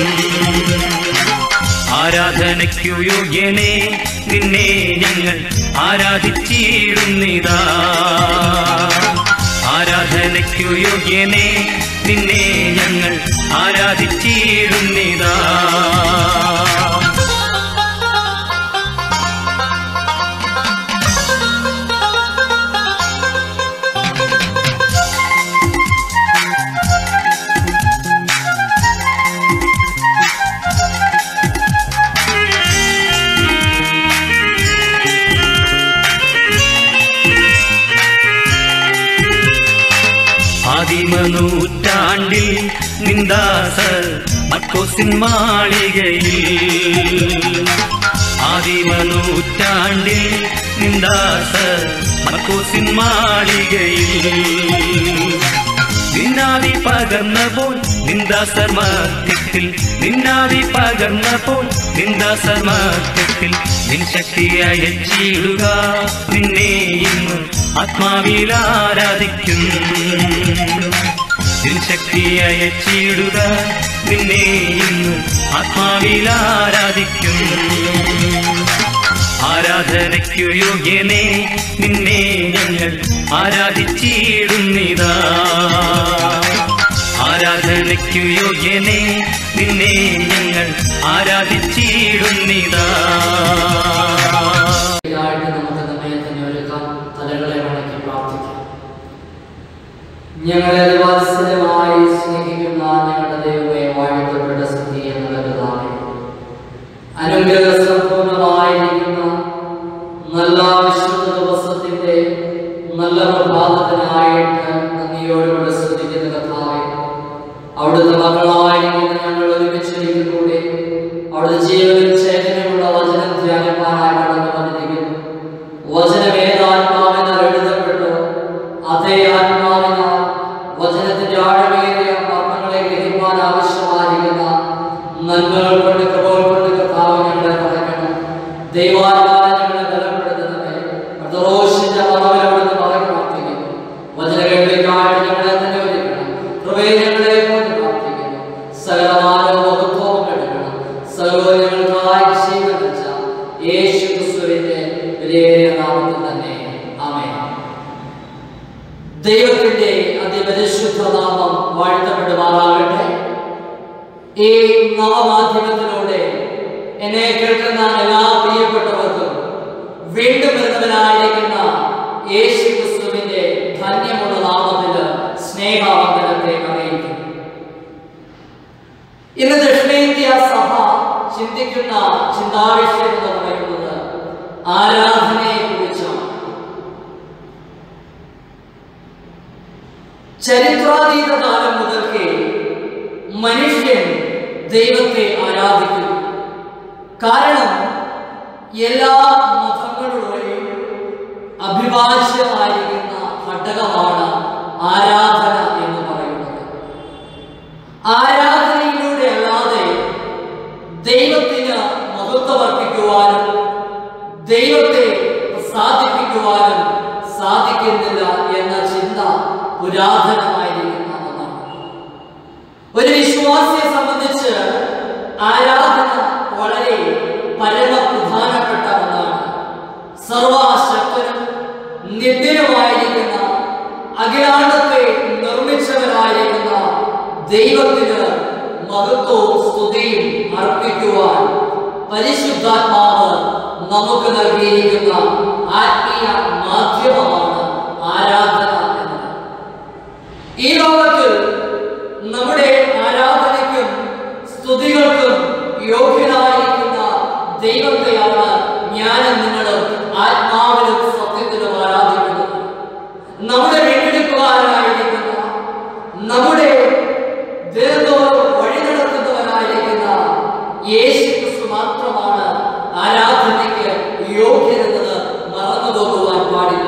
ആരാധനയ്ക്കു യോഗ്യനെ നിന്നെ ഞങ്ങൾ ആരാധിച്ചിടുന്നിതാ ആരാധനയ്ക്കു യോഗ്യനെ നിന്നെ ഞങ്ങൾ ആരാധിച്ചിടുന്നിതാ ആദിമനൂറ്റാണ്ടിൽ നിന്ദാസർ മക്കോസിൻ മാളികയിൽ ആദിമനൂറ്റാണ്ടിൽ നിന്ദാസർ മക്കോസിൻ മാളികയിൽ നിന്നാവി പകർന്നപ്പോൾ നിന്ദാസർ മധ്യത്തിൽ നിന്നാവി പകർന്നപ്പോൾ നിന്ദാസർ മധ്യത്തിൽ നിൻ ശക്തിയെ അയച്ചിടുക നിന്നെ ഇന്ന് ആത്മാവിൽ ആരാധിക്കും നിൻ ശക്തിയെ അയച്ചിടുക നിന്നെ ഇന്ന് ആത്മാവിൽ ആരാധിക്കും ആരാധനയ്ക്കു യോഗ്യനെ നിന്നെ ഞങ്ങൾ ആരാധിച്ചിടുന്നിതാ ആരാധനയ്ക്കു യോഗ്യനെ നിന്നെ ഞങ്ങൾ ആരാധിച്ചിടുന്നിതാ ആയിട്ട് നമുക്ക് നമ്മെ തന്നെ ഒരുക്കാം തലകളെ വണക്കി പ്രാർത്ഥിക്കാം ഞങ്ങളെ വാത്സല്യമായി സ്നേഹിക്കുന്ന ഞങ്ങളുടെ ദൈവമേ വാഴ്ത്തപ്പെട്ട സ്ഥിതി എന്നുള്ള പിതാവേ അനുഗ്രഹ സമ്പൂർണമായിരിക്കുന്ന നല്ല വിശുദ്ധ ദിവസത്തിന്റെ നല്ല പ്രഭാതത്തിനായിട്ട് നന്ദിയോടുകൂടെ ശ്രദ്ധിക്കുന്ന കഥാവേ അവിടുത്തെ മക്കളായിരിക്കുന്ന ഞങ്ങൾ ഒരുമിച്ചിരിക്കുന്നൂടെ അവിടുത്തെ ജീവനും ചേതനമുള്ള വചനം ധ്യാനിപ്പാനായി കടന്നു വന്നിരിക്കുന്നു വചനം ഏതാത്മാവിനാൽ എഴുതപ്പെട്ടു അതേ ആത്മാവിനാൽ വചനത്തിന്റെ ആഴമേറിയ മർമ്മങ്ങളെ ഗ്രഹിക്കാൻ ആവശ്യമായിരിക്കുന്ന നന്മകൾ കൊണ്ട് കൃപകൾ കൊണ്ട് കർത്താവ് ഞങ്ങളെ നിറയ്ക്കണം ദൈവാത്മാവിനെ ഞങ്ങളെ ബലപ്പെടുത്തുന്നത് അർദ്ധറോഷിന്റെ മറവിൽ അവിടുന്ന് മറക്കി പ്രാർത്ഥിക്കുന്നു വചനങ്ങളിലേക്കായിട്ട് ഞങ്ങളെ തന്നെ ഒരുക്കണം കൃപയെ ഞങ്ങളെ പോലെ പ്രാർത്ഥിക്കുന്നു സകലമാനവും മഹത്വവും എടുക്കണം സകലങ്ങൾക്കായി ചെയ്തു വെച്ച യേശു ക്രിസ്തുവിന്റെ വിലയേറിയ നാമത്തിൽ തന്നെ ആമേൻ ദൈവത്തിന്റെ അതിപരിശുദ്ധ നാമം വാഴ്ത്തപ്പെടുമാറാകട്ടെ ഈ നവമാധ്യമത്തിലൂടെ എന്നെ കേൾക്കുന്ന എല്ലാ പ്രിയപ്പെട്ടവർക്കും വീണ്ടും വരുന്നവനായിരിക്കുന്ന യേശു ക്രിസ്തുവിന്റെ ധന്യമുള്ള നാമത്തിൽ സ്നേഹവന്ദനത്തെ അറിയിക്കുന്നു ഇന്ന് ദക്ഷിണേന്ത്യ സഭ ചിന്തിക്കുന്ന ചിന്താവിഷയം എന്ന് പറയുന്നത് ആരാധനയെ കുറിച്ചാണ് ചരിത്രാതീത കാലം മുതൽക്കേ മനുഷ്യൻ ദൈവത്തെ ആരാധിക്കുന്നു കാരണം എല്ലാ മതങ്ങളുടെയും അഭിഭാജ്യമായിരിക്കുന്ന ഘടകമാണ് ആരാധന എന്ന് പറയുന്നത് ആരാധനയിലൂടെ അല്ലാതെ ദൈവത്തിന് മഹത്വമർപ്പിക്കുവാനും ദൈവത്തെ പ്രസാദിപ്പിക്കുവാനും ആരാധനമായിരിക്കുന്ന ഒന്നാണ് ഒരു വിശ്വാസിയെ സംബന്ധിച്ച് ആരാധന വളരെ പരമപ്രധാനപ്പെട്ട ഒന്നാണ് സർവശക്തനും നിത്യനുമായിരിക്കുന്ന അഖിലാണ്ടത്തെ നിർമ്മിച്ചവനായിരിക്കുന്ന ദൈവത്തിന് മഹത്വവും സ്തുതിയും അർപ്പിക്കുവാൻ പരിശുദ്ധാത്മാവ് നമുക്ക് നൽകിയിരിക്കുന്ന ആത്മീയ മാധ്യമമാണ് ആരാധന എന്നത് ഈ ലോകത്തിൽ നമ്മുടെ ആരാധനയ്ക്കും സ്തുതികൾക്കും യോഗ്യനായിരിക്കുന്ന ദൈവത്തെയാണ് ഞാനും നിങ്ങളും ആത്മാവിലും സത്യത്തിലും ആരാധിക്കുന്നത് നമ്മുടെ വീണ്ടെടുക്കുവാനായിരിക്കുന്ന നമ്മുടെ ദിനത്തോറും വഴി നടത്തുന്നവനായിരിക്കുന്ന യേശു ക്രിസ്തു മാത്രമാണ് ആരാധനയ്ക്ക് യോഗ്യനെന്നത് മറന്നു പോകുവാൻ പാടില്ല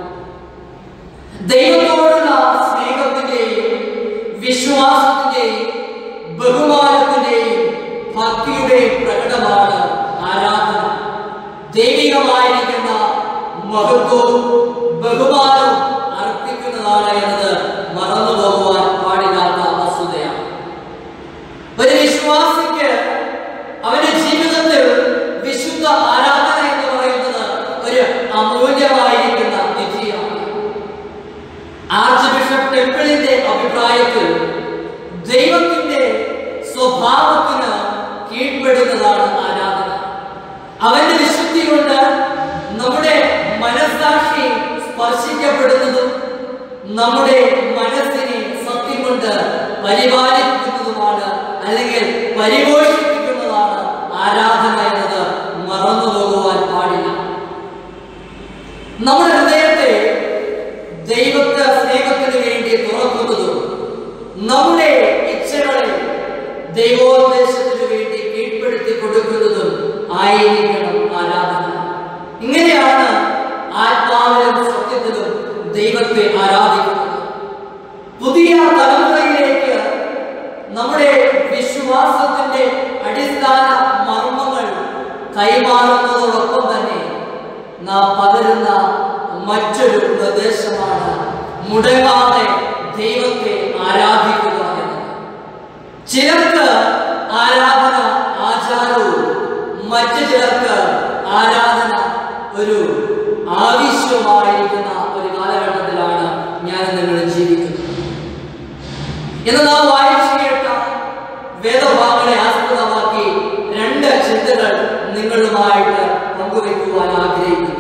ദൈവത്തോടുള്ള സ്നേഹത്തിന്റെയും വിശ്വാസത്തിന്റെയും ബഹുമാനത്തിന്റെയും ഭക്തിയുടെയും പ്രകടമാണ് ആരാധന ദൈവികമായിരിക്കുന്ന മഹത്വവും ബഹുമാനവും അർപ്പിക്കുന്നതാണ് എന്നത് മറന്നു പോകുവാൻ പാടില്ലാത്ത വസ്തുതയാണ് ഒരു വിശ്വാസിക്ക് അവന്റെ ജീവിതത്തിൽ വിശുദ്ധ ആരാധന എന്ന് പറയുന്നത് ഒരു അമൂല്യമായിരിക്കുന്ന നിധിയാണ് ആർച്ച് ബിഷപ്പ് ടെമ്പിളിന്റെ അഭിപ്രായത്തിൽ ദൈവത്തിന്റെ സ്വഭാവത്തിന് കീഴ്പ്പെടുന്നതാണ് ആരാധന അവന്റെ വിശുദ്ധി കൊണ്ട് നമ്മുടെ മനസ്സാക്ഷി സ്പർശിക്കപ്പെടുന്നതും നമ്മുടെ മനസ്സിനെ സത്യം കൊണ്ട് പരിപാലിക്കുന്നതുമാണ് അല്ലെങ്കിൽ പരിപോഷിപ്പിക്കുന്നതാണ് ആരാധന എന്നത് മറന്നു പോകുവാൻ പാടില്ല നമ്മുടെ ഹൃദയത്തെ ദൈവത്തെ സ്നേഹത്തിന് വേണ്ടി തുറക്കുന്നതും നമ്മുടെ ഇച്ഛകളെ ദൈവോദ്ദേശത്തിന് വേണ്ടി കീഴ്പ്പെടുത്തി കൊടുക്കുന്നതും ആയിരിക്കണം ആരാധന ഇങ്ങനെയാണ് ആത്മാവിലും സത്യത്തിലും ദൈവത്തെ ആരാധിക്കുന്നത് പുതിയ തലമുറയിലേക്ക് നമ്മുടെ വിശ്വാസത്തിന്റെ അടിസ്ഥാന മർമ്മങ്ങൾ കൈമാറുന്നതോടൊപ്പം തന്നെ നാം പകരുന്ന മറ്റൊരു നിർദ്ദേശമാണ് മുടങ്ങാതെ ദൈവത്തെ ആരാധിക്കുക എന്നത് ചിലർക്ക് ആരാധന ആചാരവും മറ്റു ചിലർക്ക് ആരാധന ഒരു ആവശ്യമായിരിക്കുന്ന ഒരു കാലഘട്ടത്തിലാണ് ഞാൻ നിങ്ങൾ ജീവിക്കുന്നത് ഇന്ന് നാം വായിച്ചു കേട്ട വേദഭാഗങ്ങളെ ആസ്പദമാക്കി രണ്ട് ചിന്തകൾ നിങ്ങളുമായിട്ട് പങ്കുവയ്ക്കുവാൻ ആഗ്രഹിക്കുന്നു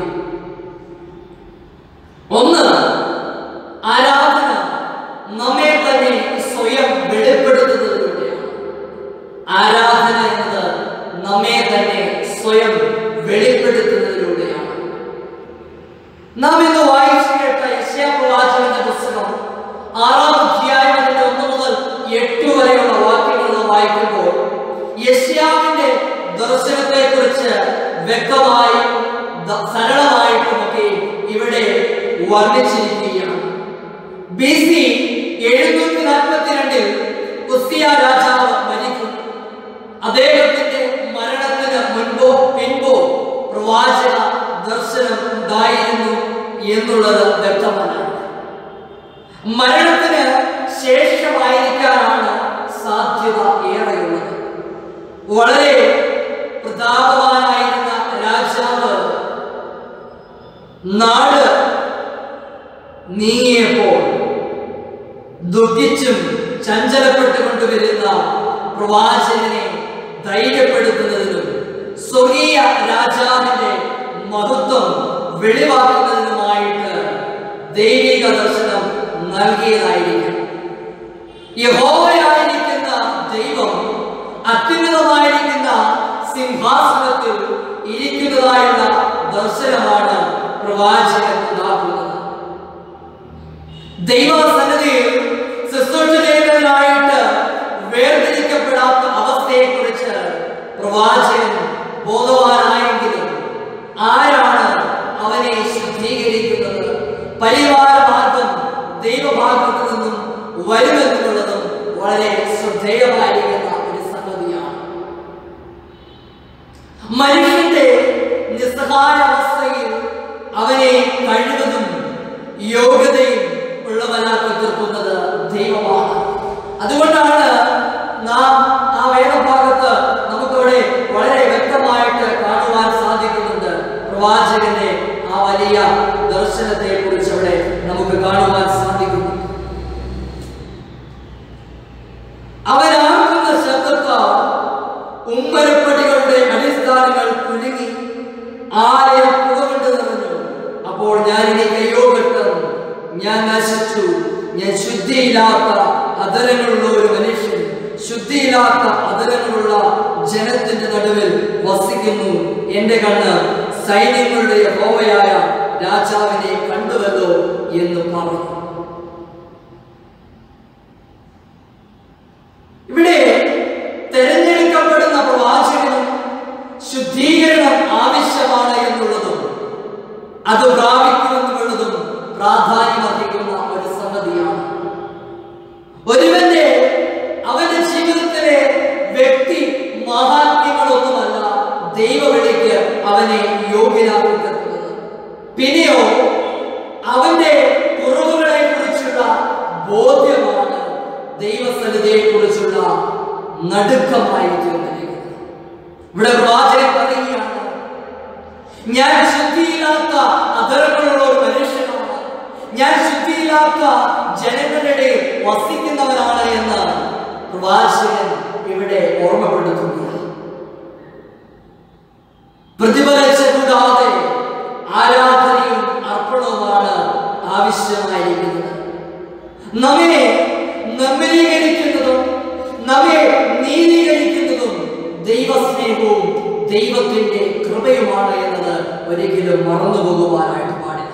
ഒന്ന് ആരാധന നമ്മെ തന്നെ സ്വയം വെളിപ്പെടുത്തുന്നതിലൂടെയാണ് ആരാധന എന്നത് നമ്മെ തന്നെ സ്വയം വെളിപ്പെടുത്തുന്നതിലൂടെയാണ് നാം ഇന്ന് വായിച്ചു കേട്ട യശ്യാപ്രവാചകന്റെ പുസ്തകം ആറാം അധ്യായം അതിന്റെ ഒന്ന് മുതൽ എട്ട് വരെയുള്ള വാക്യങ്ങൾ നാം വായിക്കുമ്പോൾ യശ്യാവിന്റെ ദർശനത്തെ കുറിച്ച് വ്യക്തമായി ദ- സരളമായിട്ടുമൊക്കെ ഇവിടെ വർണ്ണിച്ചിരിക്കുകയാണ് ബി സി എഴുന്നൂറ്റി നാൽപ്പത്തിരണ്ടിൽ ഉസ്തിയ രാജാവ് മരിക്കുന്നു അദ്ദേഹത്തിന്റെ മരണത്തിന് മുൻപോ പിൻപോ പ്രവാചക ദർശനം ഉണ്ടായിരുന്നു എന്നുള്ളത് വ്യക്തമല്ല മരണത്തിന് ശേഷമായിരിക്കാനാണ് സാധ്യത ഏറെയുള്ളത് വളരെ പ്രതാപവാനായിരുന്ന രാജാവ് നാട് നീങ്ങിയപ്പോൾ ദുഃഖിച്ചും ചഞ്ചലപ്പെട്ടുകൊണ്ട് വരുന്ന പ്രവാചകനെ ധൈര്യപ്പെടുത്തുന്നതിനും സ്വർഗീയ രാജാവിന്റെ മഹത്വം വെളിവാക്കുന്നതിനുമായിട്ട് ദൈവിക ദർശനം നൽകിയതായിരിക്കും യഹോവയായിരിക്കുന്ന ദൈവം അത്യുന്നതമായിരിക്കുന്ന സിംഹാസനത്തിൽ ഇരിക്കുന്നതായുള്ള ദർശനമാണ് പ്രവാചകൻ ഉണ്ടാക്കുന്നത് ദൈവസന്നിധിയിൽ ശുശ്രൂഷ ചെയ്യുന്നതിനായിട്ട് വേർതിരിക്കപ്പെടാത്ത അവസ്ഥയെക്കുറിച്ച് പ്രവാചകൻ ബോധവാനായെങ്കിലും ആരാണ് അവനെ ശുദ്ധീകരിക്കുന്നത് പരിവാര മാർഗം ദൈവഭാഗത്തു നിന്നും വരുമെന്നുള്ളതും വളരെ ശ്രദ്ധേയമായിരിക്കുന്ന ഒരു സംഗതിയാണ് മനുഷ്യന്റെ നിസ്സഹായ അവസ്ഥയിൽ അവനെ കഴിവതും യോഗ്യതയും ഉള്ള മുഴുവനാക്കി തീർക്കുന്നത് ദൈവമാണ് അതുകൊണ്ടാണ് നാം ആ വേദഭാഗത്ത് നമുക്കവിടെ വളരെ വ്യക്തമായിട്ട് കാണുവാൻ സാധിക്കുന്നുണ്ട് പ്രവാചകന്റെ ആ വലിയ ദർശനത്തെ കുറിച്ച് അവിടെ നമുക്ക് കാണുവാൻ സാധിക്കുന്നു അവരാകുന്ന ശബ്ദത്താൽ ഉമ്മരപ്പടികളുടെ അടിസ്ഥാനങ്ങൾ കുലുങ്ങി ആലയം പുകകൊണ്ട് നിറഞ്ഞു അപ്പോൾ ഞാൻ ഇനി കയ്യോകെട്ടും ഞാൻ നശിച്ചു ഞാൻ ശുദ്ധിയില്ലാത്ത അതരങ്ങളുള്ള ഒരു മനുഷ്യൻ ശുദ്ധിയില്ലാത്ത അതരങ്ങളുള്ള ജനത്തിന്റെ നടുവിൽ വസിക്കുന്നു എന്റെ കണ്ണ് സൈന്യങ്ങളുടെ യഹോവയായ രാജാവിനെ കണ്ടുവല്ലോ എന്ന് പറഞ്ഞു ഇവിടെ തെരഞ്ഞെടുക്കപ്പെടുന്ന പ്രവാചകനും ശുദ്ധീകരണം ആവശ്യമാണ് എന്നുള്ളതും അത് പ്രാപിക്കുമെന്നുള്ളതും പ്രാധാന്യമർഹിക്കുന്ന ഒരു സംഗതിയാണ് ഒരുവന്റെ അവന്റെ ജീവിതത്തിലെ വ്യക്തി മഹാത്മ്യങ്ങളൊന്നുമല്ല ദൈവവിളിക്ക് അവനെ യോഗ്യനാക്കി തീർക്കുന്നത് പിന്നെയോ അവന്റെ കുറവുകളെ കുറിച്ചുള്ള ബോധ്യമാണ് ദൈവസന്നിധിയെ കുറിച്ചുള്ള നടുക്കമായി തീർന്നിരിക്കുന്നത് ഇവിടെ പ്രവാചകൻ പറയുകയാണ് ഞാൻ ശുദ്ധിയില്ലാത്ത അതരങ്ങളുള്ള ഒരു മനുഷ്യനാണ് ഞാൻ ശുദ്ധിയില്ലാത്ത ജനങ്ങളുടെ വസിക്കുന്നവനാണ് എന്ന് പ്രവാചകൻ ഇവിടെ ഓർമ്മപ്പെടുത്തുകയാണ് പ്രതിഫലിച്ച കൂടാതെ ആരാധനയും അർപ്പണവുമാണ് ആവശ്യമായിരിക്കുന്നത് നമ്മെ നിർമ്മലീകരിക്കുന്നതും നമ്മെ നീതീകരിക്കുന്നതും ദൈവസ്നേഹവും ദൈവത്തിന്റെ കൃപയുമാണ് എന്നത് ഒരിക്കലും മറന്നു പോകുവാനായിട്ട് പാടില്ല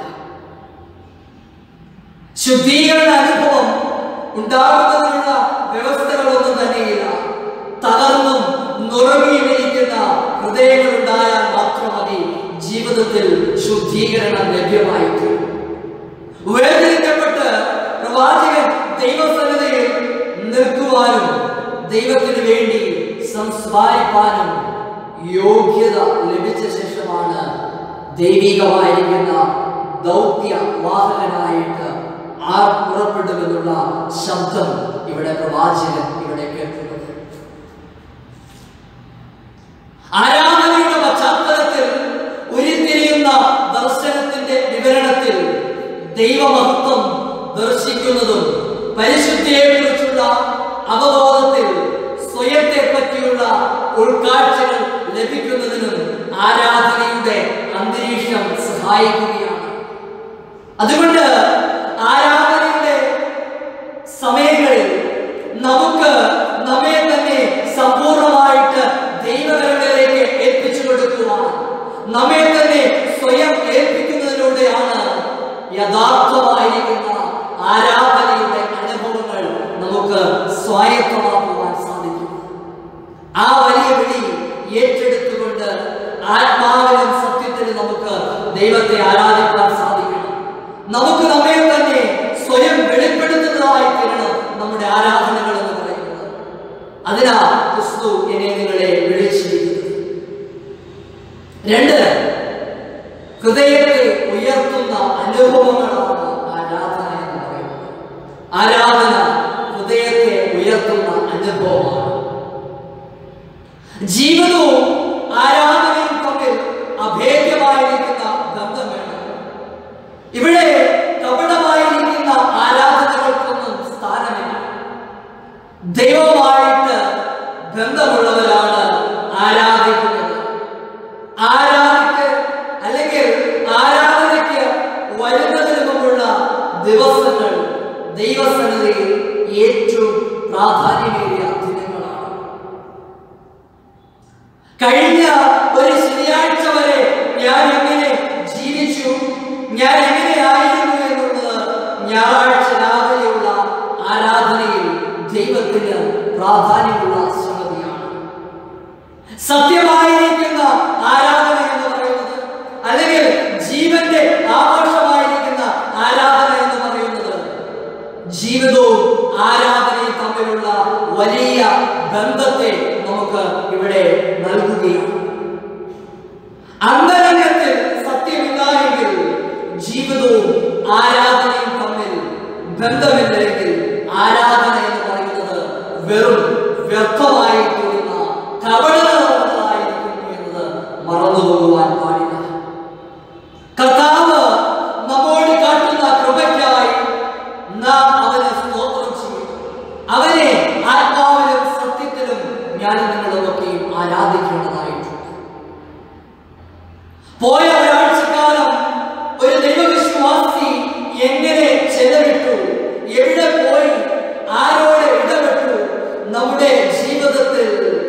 ശുദ്ധീകരണ അനുഭവം ഉണ്ടാകുന്നതിനുള്ള വ്യവസ്ഥകളൊന്നും തന്നെയില്ല തകർന്നും നുറങ്ങിയിരിക്കുന്ന ഹൃദയങ്ങൾ ഉണ്ടായാൽ മാത്രം മതി ജീവിതത്തിൽ ശുദ്ധീകരണം ലഭ്യമായി തീരും. വേദനിക്കപ്പെട്ട് പ്രവാചകൻ ദൈവസന്നിധിയിൽ നിൽക്കുവാനും ദൈവത്തിന് വേണ്ടി സംസ്കാരിപ്പാനും യോഗ്യത ലഭിച്ച ശേഷമാണ് ദൈവികമായിരിക്കുന്ന ദൗത്യ വാഹകനായിട്ട് ആർ പുറപ്പെടുമെന്നുള്ള ശബ്ദം ഇവിടെ പ്രവാചകൻ ഇവിടെ കേൾക്കുന്നത് ആരാധനയുടെ പശ്ചാത്തലത്തിൽ ഉരുത്തിരിയുന്ന ദർശനത്തിന്റെ വിവരണത്തിൽ ദൈവമഹത്വം ദർശിക്കുന്നതും പരിശുദ്ധിയെക്കുറിച്ചുള്ള അവബോധത്തിൽ സ്വയത്തെ പറ്റിയുള്ള ഉൾക്കാഴ്ചകൾ ലഭിക്കുന്നതിനും ആരാധനയുടെ അന്തരീക്ഷം സഹായിക്കുകയാണ് അതുകൊണ്ട് ആരാധനയുടെ സമയങ്ങളിൽ നമുക്ക് നമ്മെ തന്നെ സമ്പൂർണമായിട്ട് ദൈവകരങ്ങളിലേക്ക് ഏൽപ്പിച്ചു കൊടുക്കുവാൻ നമ്മെ തന്നെ സ്വയം ഏൽപ്പിക്കുന്നതിലൂടെയാണ് യഥാർത്ഥമായിരിക്കുന്ന ആരാധനയുടെ അനുഭവങ്ങൾ നമുക്ക് സ്വായത്തമാക്കുവാൻ സാധിക്കും ആ വലിയ വിളി ഏറ്റെടുത്തുകൊണ്ട് ആത്മാവിലും സത്യത്തിലും നമുക്ക് ദൈവത്തെ ആരാധിക്കാൻ സാധിക്കണം നമുക്ക് നമ്മെ തന്നെ സ്വയം വെളിപ്പെടുത്തുന്നതായി തീരണം നമ്മുടെ ആരാധനകൾ എന്ന് പറയുന്നത് അതിനാ ക്രിസ്തു എന്നെ നിങ്ങളെ വിളിച്ചിരിക്കുന്നത് രണ്ട് ഹൃദയത്തെ ഉയർത്തുന്ന അനുഭവങ്ങളാണ് ആരാധന എന്ന് പറയുന്നത് ആരാധന ഹൃദയത്തെ ഉയർത്തുന്ന അനുഭവമാണ് ജീവിതവും ആരാധനയും തമ്മിൽ അഭേദ്യമായിരിക്കുന്ന ബന്ധം വേണം ഇവിടെ കപടമായിരിക്കുന്ന ആരാധനകൾക്കൊന്നും സ്ഥാനമില്ല ദൈവമായിട്ട് ബന്ധമുള്ളവരാണ് ആരാധിക്കുന്നത് ആരാധിക്ക് അല്ലെങ്കിൽ ആരാധനയ്ക്ക് വരുന്നതിന് മുമ്പുള്ള ദിവസങ്ങൾ ദൈവസന്നിധിയിൽ ഏറ്റവും പ്രാധാന്യമേറിയ ദിനങ്ങളാണ് കഴിഞ്ഞ ഒരു ശനിയാഴ്ച വരെ ഞാൻ എങ്ങനെ ജീവിച്ചു ഞാൻ എങ്ങനെയായിരുന്നു എന്നുള്ളത് ഞായറാഴ്ച രാവിലെയുള്ള ആരാധനയിൽ ദൈവത്തിന് പ്രാധാന്യമുള്ള സംഗതിയാണ് സത്യമായിരിക്കുന്ന ആരാധന എന്ന് പറയുന്നത് അല്ലെങ്കിൽ ജീവന്റെ ആഘോഷമായിരിക്കുന്ന ആരാധന എന്ന് പറയുന്നത് ജീവിതവും ആരാധനയും തമ്മിലുള്ള വലിയ ബന്ധത്തെ നമുക്ക് ഇവിടെ നൽകുകയാണ് അന്തരംഗത്തിൽ സത്യമില്ല എങ്കിൽ ജീവിതവും ആരാധനയും തമ്മിൽ ബന്ധമില്ലെങ്കിൽ ആരാധന എന്ന് പറയുന്നത് വെറും വ്യർത്ഥമായി തീരുന്ന കപടമായിരിക്കുന്നു എന്നത് മറന്നുപോകുവാൻ പാടില്ല കർത്താവ് നമ്മോട് കാട്ടുന്ന കൃപയ്ക്കായി നാം അവനെ സ്തോത്രം ചെയ്യും അവനെ ആത്മാവിലും സത്യത്തിലും ഞാൻ നിങ്ങളുമൊക്കെയും ആരാധിക്കേണ്ടതായിട്ടുണ്ട് പോയ ഒരാഴ്ചക്കാലം ഒരു ദൈവവിശ്വാസി എങ്ങനെ ചെലവിട്ടു എവിടെ പോയി ആരോട് ഇടപെട്ടു നമ്മുടെ ജീവിതത്തിൽ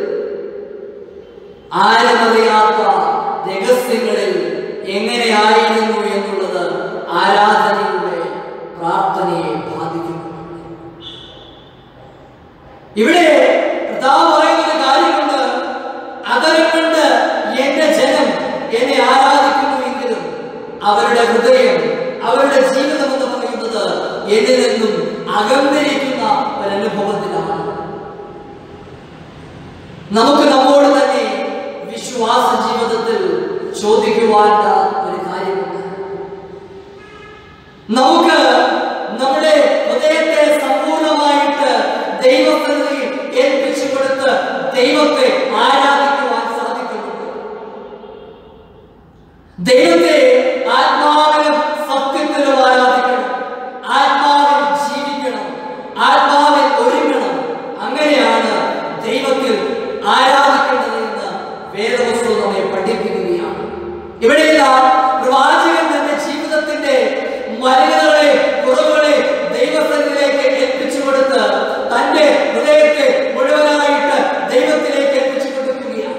ആരുമറിയാത്ത രഹസ്യങ്ങളിൽ എങ്ങനെയായിരുന്നു എന്നുള്ളത് ആരാധനയുടെ പ്രാർത്ഥനയെ ബാധിക്കുന്നു ഇവിടെ കർത്താവ് പറയുന്ന ഒരു കാര്യമുണ്ട് അതരം കൊണ്ട് എന്റെ ജനം എന്നെ ആരാധിക്കുന്നുവെങ്കിലും അവരുടെ ഹൃദയം അവരുടെ ജീവിതം എന്ന് പറയുന്നത് എന്നിൽ നിന്നും അകന്നിരിക്കുന്ന ഒരനുഭവത്തിലാണ് നമുക്ക് നമ്മോട് തന്നെ വിശ്വാസ ജീവിതത്തിൽ ചോദിക്കുവാനുള്ള ഒരു കാര്യമുണ്ട് നമുക്ക് നമ്മുടെ ഹൃദയത്തെ സമ്പൂർണമായിട്ട് ദൈവത്തിന് ഏൽപ്പിച്ചു കൊടുത്ത് ദൈവത്തെ ആരാധിക്കുവാൻ സാധിക്കുന്നുണ്ട് ദൈവത്തെ ആത്മാവിലും സത്യത്തിലും ആരാധിക്കണം ആത്മാവിൽ ജീവിക്കണം ആത്മാവിൽ ഒരുങ്ങണം അങ്ങനെയാണ് ദൈവത്തിൽ ആരാധിക്കേണ്ടതെന്ന് വേദവസ്തു നമ്മെ പഠിപ്പിക്കുകയാണ് ഇവിടെയെല്ലാം പ്രവാചകൻ തന്റെ ജീവിതത്തിന്റെ മലിനതകളെ കുറവുകളെ ദൈവസന്നിധിയിലേക്ക് എത്തിച്ചു കൊടുത്ത് തന്റെ ഹൃദയത്തെ മുഴുവനായിട്ട് ദൈവത്തിലേക്ക് എത്തിച്ചു കൊടുക്കുകയാണ്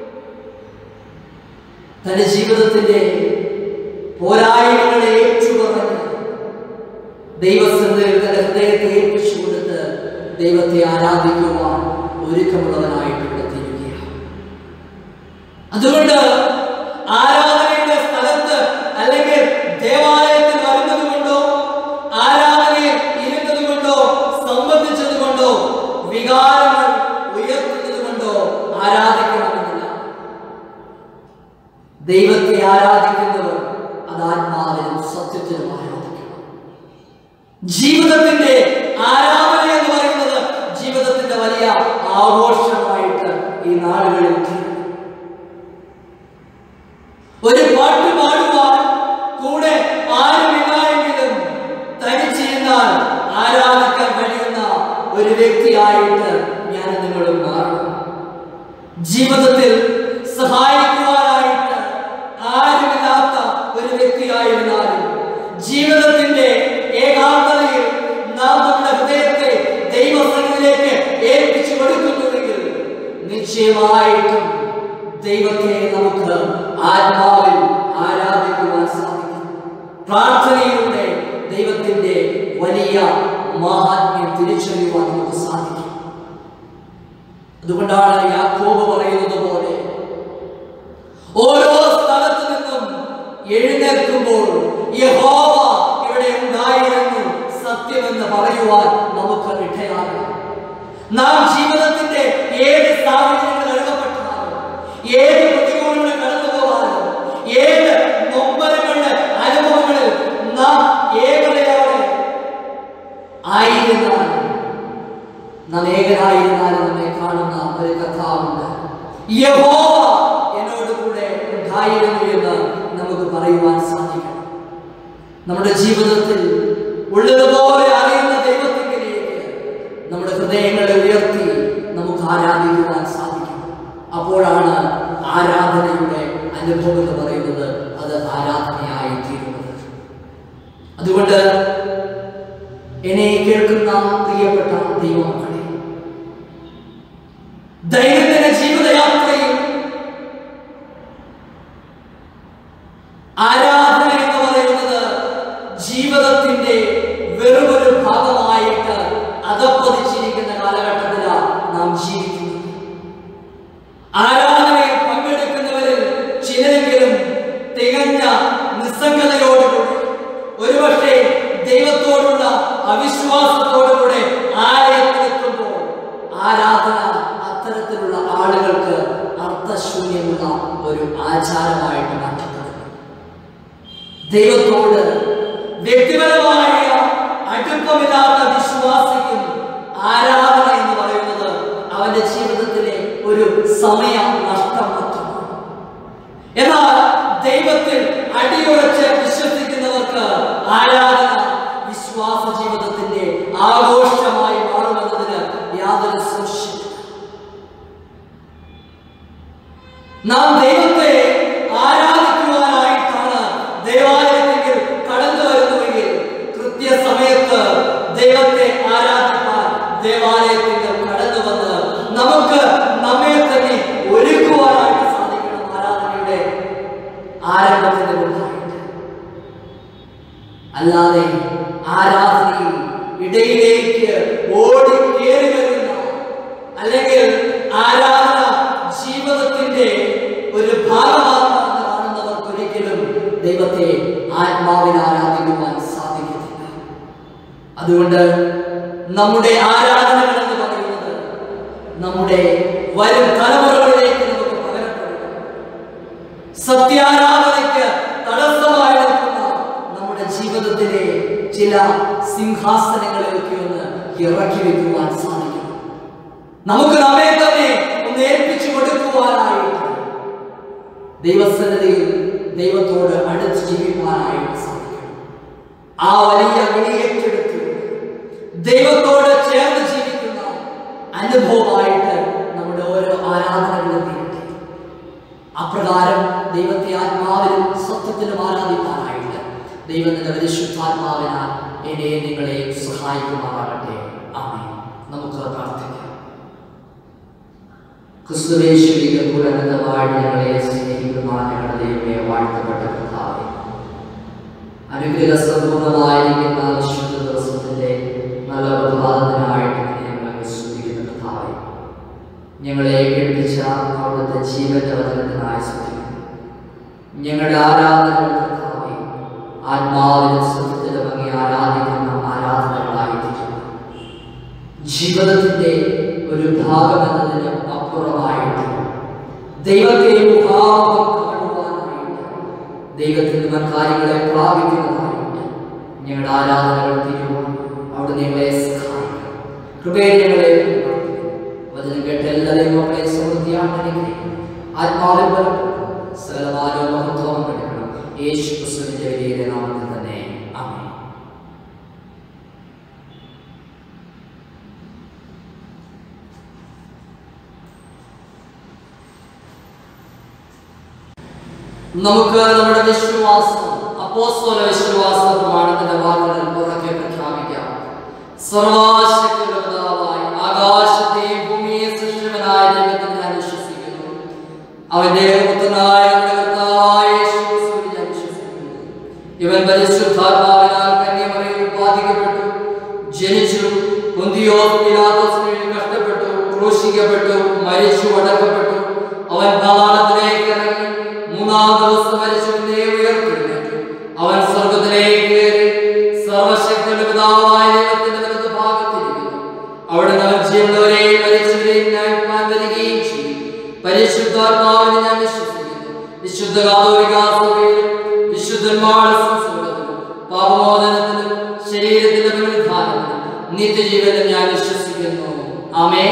തന്റെ ജീവിതത്തിന്റെ പോരായ്മകളെ ഏറ്റുപറഞ്ഞ് ദൈവസന്നിധിയിൽ തന്റെ ഹൃദയത്തെ ഏൽപ്പിച്ചു കൊടുത്ത് ദൈവത്തെ ആരാധിക്കുവാൻ ഒരുക്കമുള്ളവനായിട്ട് ഇവിടെ തീരുകയാണ് അതുകൊണ്ട് ആരാധനയുടെ സ്ഥലത്ത് അല്ലെങ്കിൽ ദേവാലയത്തിൽ വരുന്നത് കൊണ്ടോ ആരാധനയിൽ ഇരുന്നത് കൊണ്ടോ സംബന്ധിച്ചത് കൊണ്ടോ വികാരങ്ങൾ ഉയർത്തുന്നത് കൊണ്ടോ ആരാധിക്കണമെന്നില്ല ദൈവത്തെ ആരാധിക്കുന്നവർ അത് ആത്മാവിലും സത്യത്തിലും ആരാധിക്കണം ജീവിതത്തിന്റെ ആരാധന എന്ന് പറയുന്നത് ജീവിതത്തിന്റെ വലിയ ആഘോഷമായിട്ട് ഈ നാടുകളിൽ തീരും. ഒരു പാട്ട് പാടുവാൻ കൂടെ ആരുമില്ല എങ്കിലും തനിച്ചിരുന്നാൽ ആരാധിക്കാൻ കഴിയുന്ന ഒരു വ്യക്തിയായിട്ട് ഞാൻ നിങ്ങളും മാറും ജീവിതത്തിൽ സഹായിക്കുവാനായിട്ട് ആരുമില്ലാത്ത ഒരു വ്യക്തിയായിരുന്നാലും ജീവിതത്തിന്റെ ഏകാന്തതയിൽ നാം നമ്മുടെ ഹൃദയത്തെ ദൈവസന്നിധിയിലേക്ക് ഏൽപ്പിച്ചു കൊടുക്കുന്നുവെങ്കിൽ നിശ്ചയമായിട്ടും ദൈവത്തെ നമുക്ക് ആത്മാവിൽ ആരാധിക്കുവാൻ സാധിക്കും പ്രാർത്ഥനയിലൂടെ ദൈവത്തിന്റെ വലിയ മഹാത്മ്യം തിരിച്ചറിയുവാൻ നമുക്ക് സാധിക്കും അതുകൊണ്ടാണ് യാക്കോബ് പറയുന്നത് പോലെ ഓരോ സ്ഥലത്തു നിന്നും എഴുന്നേൽക്കുമ്പോൾ യഹോവ ഇവിടെ ഉണ്ടായിരുന്നു സത്യമെന്ന് പറയുവാൻ നമുക്ക് ഇടയാകണം നാം ജീവിതത്തിന്റെ ഏത് സാഹചര്യങ്ങൾ എഴുതപ്പെട്ടാലും ഏത് പ്രതികൂലങ്ങൾ കടന്നു പോകാനും ഏത് നൊമ്പരങ്ങളുടെ അനുഭവങ്ങളിൽ നാം ഏകതയോടെ ആയിരുന്നാലും നാം ഏകനായിരുന്നാലും നമ്മെ കാണുന്ന ഒരു കഥാവുണ്ട് യഹോവ എന്നോട് കൂടെ ഉണ്ടായിരുന്നു എന്ന് നമുക്ക് പറയുവാൻ സാധിക്കണം നമ്മുടെ ജീവിതത്തിൽ ഉള്ളതുപോലെ അറിയുന്ന ദൈവത്തിലേക്ക് നമ്മുടെ ഹൃദയങ്ങളെ ഉയർത്തി നമുക്ക് ആരാധിക്കുവാൻ സാധിക്കും അപ്പോഴാണ് ആരാധനയുടെ അനുഭവം എന്ന് പറയുന്നത് അത് ആരാധനയായി തീരുന്നത് അതുകൊണ്ട് എന്നെ കേൾക്കുന്ന പ്രിയപ്പെട്ട ദൈവമക്കളെ ദൈനംദിന ജീവിതയാത്രയിൽ ആരാധന എന്ന് പറയുന്നത് ജീവിതത്തിന്റെ വെറുമൊരു ഭാഗമായിട്ട് അധപ്പതിച്ചിരിക്കുന്ന കാലഘട്ടത്തിലാണ് നാം ജീവിക്കുന്നത് ആരാധനയിൽ പങ്കെടുക്കുന്നവരിൽ ചിലരെങ്കിലും തികഞ്ഞ നിസ്സംഗതയോടുകൂടി ഒരുപക്ഷെ ദൈവത്തോടുള്ള അവിശ്വാസത്തോടുകൂടെ ആലയത്തിലെത്തുമ്പോൾ ആരാധന അത്തരത്തിലുള്ള ആളുകൾക്ക് അർത്ഥശൂന്യമുള്ള ഒരു ആചാരമായിട്ട് മാറ്റപ്പെടുന്നു ദൈവത്തോട് വ്യക്തിപരമായ അടുപ്പം ആഘോഷമായി മാറുമെന്നതിന് യാതൊരു സംശയവും നാം ദൈവത്തെ ആരാധിക്കുവാനായിട്ടാണ് ദേവാലയത്തിൽ കടന്നു വരുന്നുവെങ്കിൽ കൃത്യസമയത്ത് ദൈവത്തെ ആരാധിക്കാൻ ദേവാലയത്തിൽ കടന്നു വന്ന് നമുക്ക് നമ്മെ തന്നെ ഒരുക്കുവാനായിട്ട് സാധിക്കണം ആരാധനയുടെ ആരംഭത്തിന് മുമ്പായിട്ട് അല്ലാതെ ആരാധനയിൽ ഇടയിലേക്ക് ഓടി കയറി വരുന്ന അല്ലെങ്കിൽ ആരാധന ജീവിതത്തിന്റെ ഒരു ഭാഗമാണെന്ന് കാണുന്നവർക്ക് ഒരിക്കലും ദൈവത്തെ ആത്മാവിൽ ആരാധിക്കുവാൻ സാധിക്കത്തില്ല അതുകൊണ്ട് നമ്മുടെ ആരാധനകൾ എന്ന് പറയുന്നത് നമ്മുടെ വരും തലമുറകളിലേക്ക് നമുക്ക് പകരപ്പെടണം സത്യാരാധനയ്ക്ക് തടസ്സമായി നിൽക്കുന്ന നമ്മുടെ ജീവിതത്തിലെ ചില സിംഹാസനങ്ങളെയൊക്കെ ഒന്ന് ഇറക്കി വെക്കുവാൻ സാധിക്കും നമുക്ക് നമ്മെ തന്നെ ഒന്ന് ഏൽപ്പിച്ചു കൊടുക്കുവാനായിട്ട് ദൈവസന്നിധിയിൽ ദൈവത്തോട് അടുത്ത് ജീവിക്കാനായിട്ട് സാധിക്കും ആ വലിയ വിളിയേറ്റെടുത്ത് ദൈവത്തോട് ചേർന്ന് ജീവിക്കുന്ന അനുഭവമായിട്ട് നമ്മുടെ ഓരോ ആരാധനകളും തീരട്ടെ അപ്രകാരം ദൈവത്തെ ആത്മാവിലും സത്യത്തിലും ആരാധിക്കാനായിട്ട് ദൈവത്തിന്റെ പരിശുദ്ധാത്മാവിനാൽ എന്നെ നിങ്ങളെ സഹായിക്കുമാറാകട്ടെ ആമേ നമുക്ക് പ്രാർത്ഥിക്കാം ക്രിസ്തുവേശ്വരികൾ കൂടെ അനന്തമായിട്ട് ഞങ്ങളെ സ്നേഹിക്കുന്ന ഞങ്ങളുടെ ദൈവമേ വാഴ്ത്തപ്പെട്ട കർത്താവേ അനുഗ്രഹ സമ്പൂർണമായിരിക്കുന്ന വിശുദ്ധ ദിവസത്തിന്റെ നല്ല പ്രഭാതത്തിനായിട്ട് നിന്നെ ഞങ്ങൾ സ്തുതിക്കുന്ന കർത്താവേ ഞങ്ങളെ കേൾപ്പിച്ച അവിടുത്തെ ജീവന്റെ വചനത്തിനായി സ്തുതിക്കുന്നു ഞങ്ങളുടെ ആരാധനകൾ കർത്താവേ ആത്മാവിനും സത്യത്തിലും അങ്ങേ ആരാധിക്കുന്ന ആരാധനകളായിരിക്കുന്നു ജീവിതത്തിന്റെ ഒരു ഭാഗം എന്നതിന് അപ്പുറമായിട്ട് ദൈവത്തെ മുഖാമുഖം കാണുവാനായിട്ട് ദൈവത്തിന്റെ മക്കാര്യങ്ങളെ പ്രാപിക്കുന്നതായിട്ട് ഞങ്ങളുടെ ആരാധനകൾ തീരുവാൻ അവിടെ ഞങ്ങളെ സഹായിക്കും കൃപയെ ഞങ്ങളെ പിന്തുണയ്ക്കും. വചനം കേട്ട എല്ലാവരെയും മക്കളെ സമൃദ്ധിയാണെങ്കിലും ആത്മാവിൽ ബലപ്പെടും സകലമാനോ മഹത്വം കിട്ടണം യേശു ക്രിസ്തുവിന്റെ വലിയ നാമത്തിൽ തന്നെ ആമേൻ നമുക്ക് നമ്മുടെ വിശ്വാസം അപ്പോസ്തല വിശ്വാസ പ്രമാണത്തിന്റെ വാക്കുകൾ പുറകെ പ്രഖ്യാപിക്കാം സർവാശക്തിയുടെ പിതാവായി ആകാശത്തെയും ഭൂമിയെ സൃഷ്ടിവനായ ദൈവത്തിൽ ഞാൻ വിശ്വസിക്കുന്നു അവന്റെ പുത്രനായ നമ്മുടെ കർത്താവായ യേശു ക്രിസ്തുവിൽ ഞാൻ വിശ്വസിക്കുന്നു ഇവൻ പരിശുദ്ധാത്മാവിനാൽ കന്യമറിയിൽ ബാധിക്കപ്പെട്ടു ജനിച്ചു കുന്തിയോ പിലാത്തോസിന് കഷ്ടപ്പെട്ടു ക്രൂശിക്കപ്പെട്ടു മരിച്ചു അടക്കപ്പെട്ടു അവൻ പാതാളത്തിലേക്ക് ഇറങ്ങി മൂന്നാം ദിവസം മരിച്ചവനെ ഉയർത്തെഴുന്നേറ്റു അവൻ സ്വർഗത്തിലേക്ക് കയറി സർവശക്തിയുടെ പിതാവായ ദൈവത്തിന്റെ വലത് ഭാഗത്തിരിക്കുന്നു അവിടെ അവൻ ജീവനവരെയും മരിച്ചവരെയും ന്യായപ്പാൻ വരികയും ചെയ്യും പരിശുദ്ധാത്മാവിനെ ഞാൻ വിശ്വസിക്കുന്നു വിശുദ്ധ കാതോലികാസഭയിലും വിശുദ്ധന്മാരുടെ സംസർഗത്തിലും പാപമോചനത്തിലും ശരീരത്തിന്റെ പുനരുദ്ധാനത്തിലും നിത്യജീവനും ഞാൻ വിശ്വസിക്കുന്നു ആമേ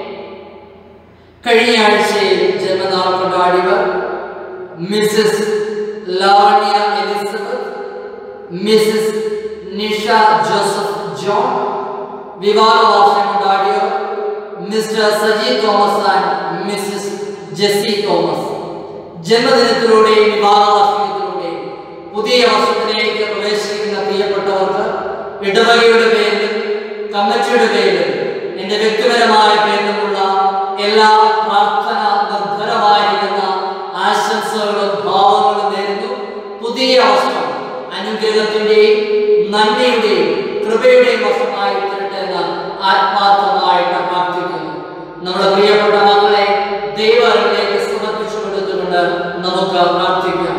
കഴിഞ്ഞ ആഴ്ചയിൽ ജന്മനാൾ കൊണ്ടാടിയവർ Mrs Lavanya Elizabeth Mrs Nisha Joseph John വിവാഹ വാർഷികം കൊണ്ടാടിയവർ Mr Saji Thomas and Mrs Jessy Thomas ജന്മദിനത്തിലൂടെയും വിവാഹ വാർഷികത്തിലൂടെയും പുതിയ വർഷത്തിലേക്ക് പ്രവേശിക്കുന്ന പ്രിയപ്പെട്ടവർക്ക് ഇടവകയുടെ പേരിലും കമ്മിറ്റിയുടെ പേരിലും എന്റെ വ്യക്തിപരമായ പേരിലുമുള്ള എല്ലാ പ്രാർത്ഥന നിർഭരമായിരിക്കുന്ന ആശംസകളും ഭാവങ്ങളും നേരുന്നു പുതിയ വർഷം അനുഗ്രഹത്തിന്റെയും നന്മയുടെയും കൃപയുടെയും വർഷമായി തീരട്ടെ എന്ന് ആത്മാർത്ഥമായിട്ട് പ്രാർത്ഥിക്കുന്നു നമ്മുടെ പ്രിയപ്പെട്ട മക്കളെ ദൈവങ്ങളിലേക്ക് സമർപ്പിച്ചു കൊടുത്തുകൊണ്ട് നമുക്ക് പ്രാർത്ഥിക്കാം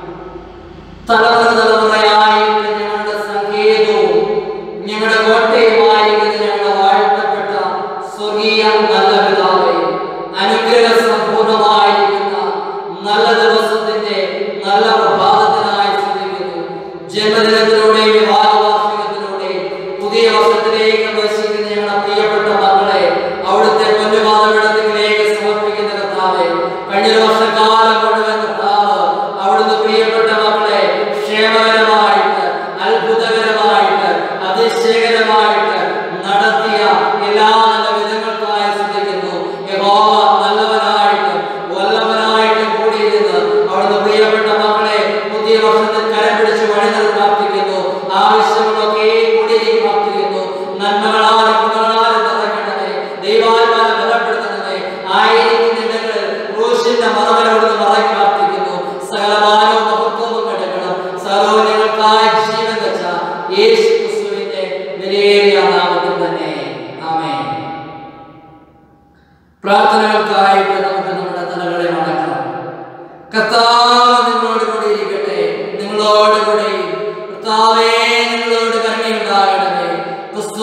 തലമുറ തലമുറയായിട്ട് ഞങ്ങളുടെ സങ്കേതവും ഞങ്ങളുടെ കോട്ടയുമായിരിക്കുന്ന ഞങ്ങളുടെ വാഴ്ത്തപ്പെട്ട സ്വർഗീയ നല്ല പിതാവേ അനുഗ്രഹ സമ്പൂർണമായിരിക്കുന്ന നല്ല ദിവസത്തിന്റെ നല്ല പ്രഭാതത്തിനായി ശ്രദ്ധിക്കുന്നു ജന്മദിനത്തിലൂടെയും വിവാഹ വാർഷികത്തിലൂടെയും പുതിയ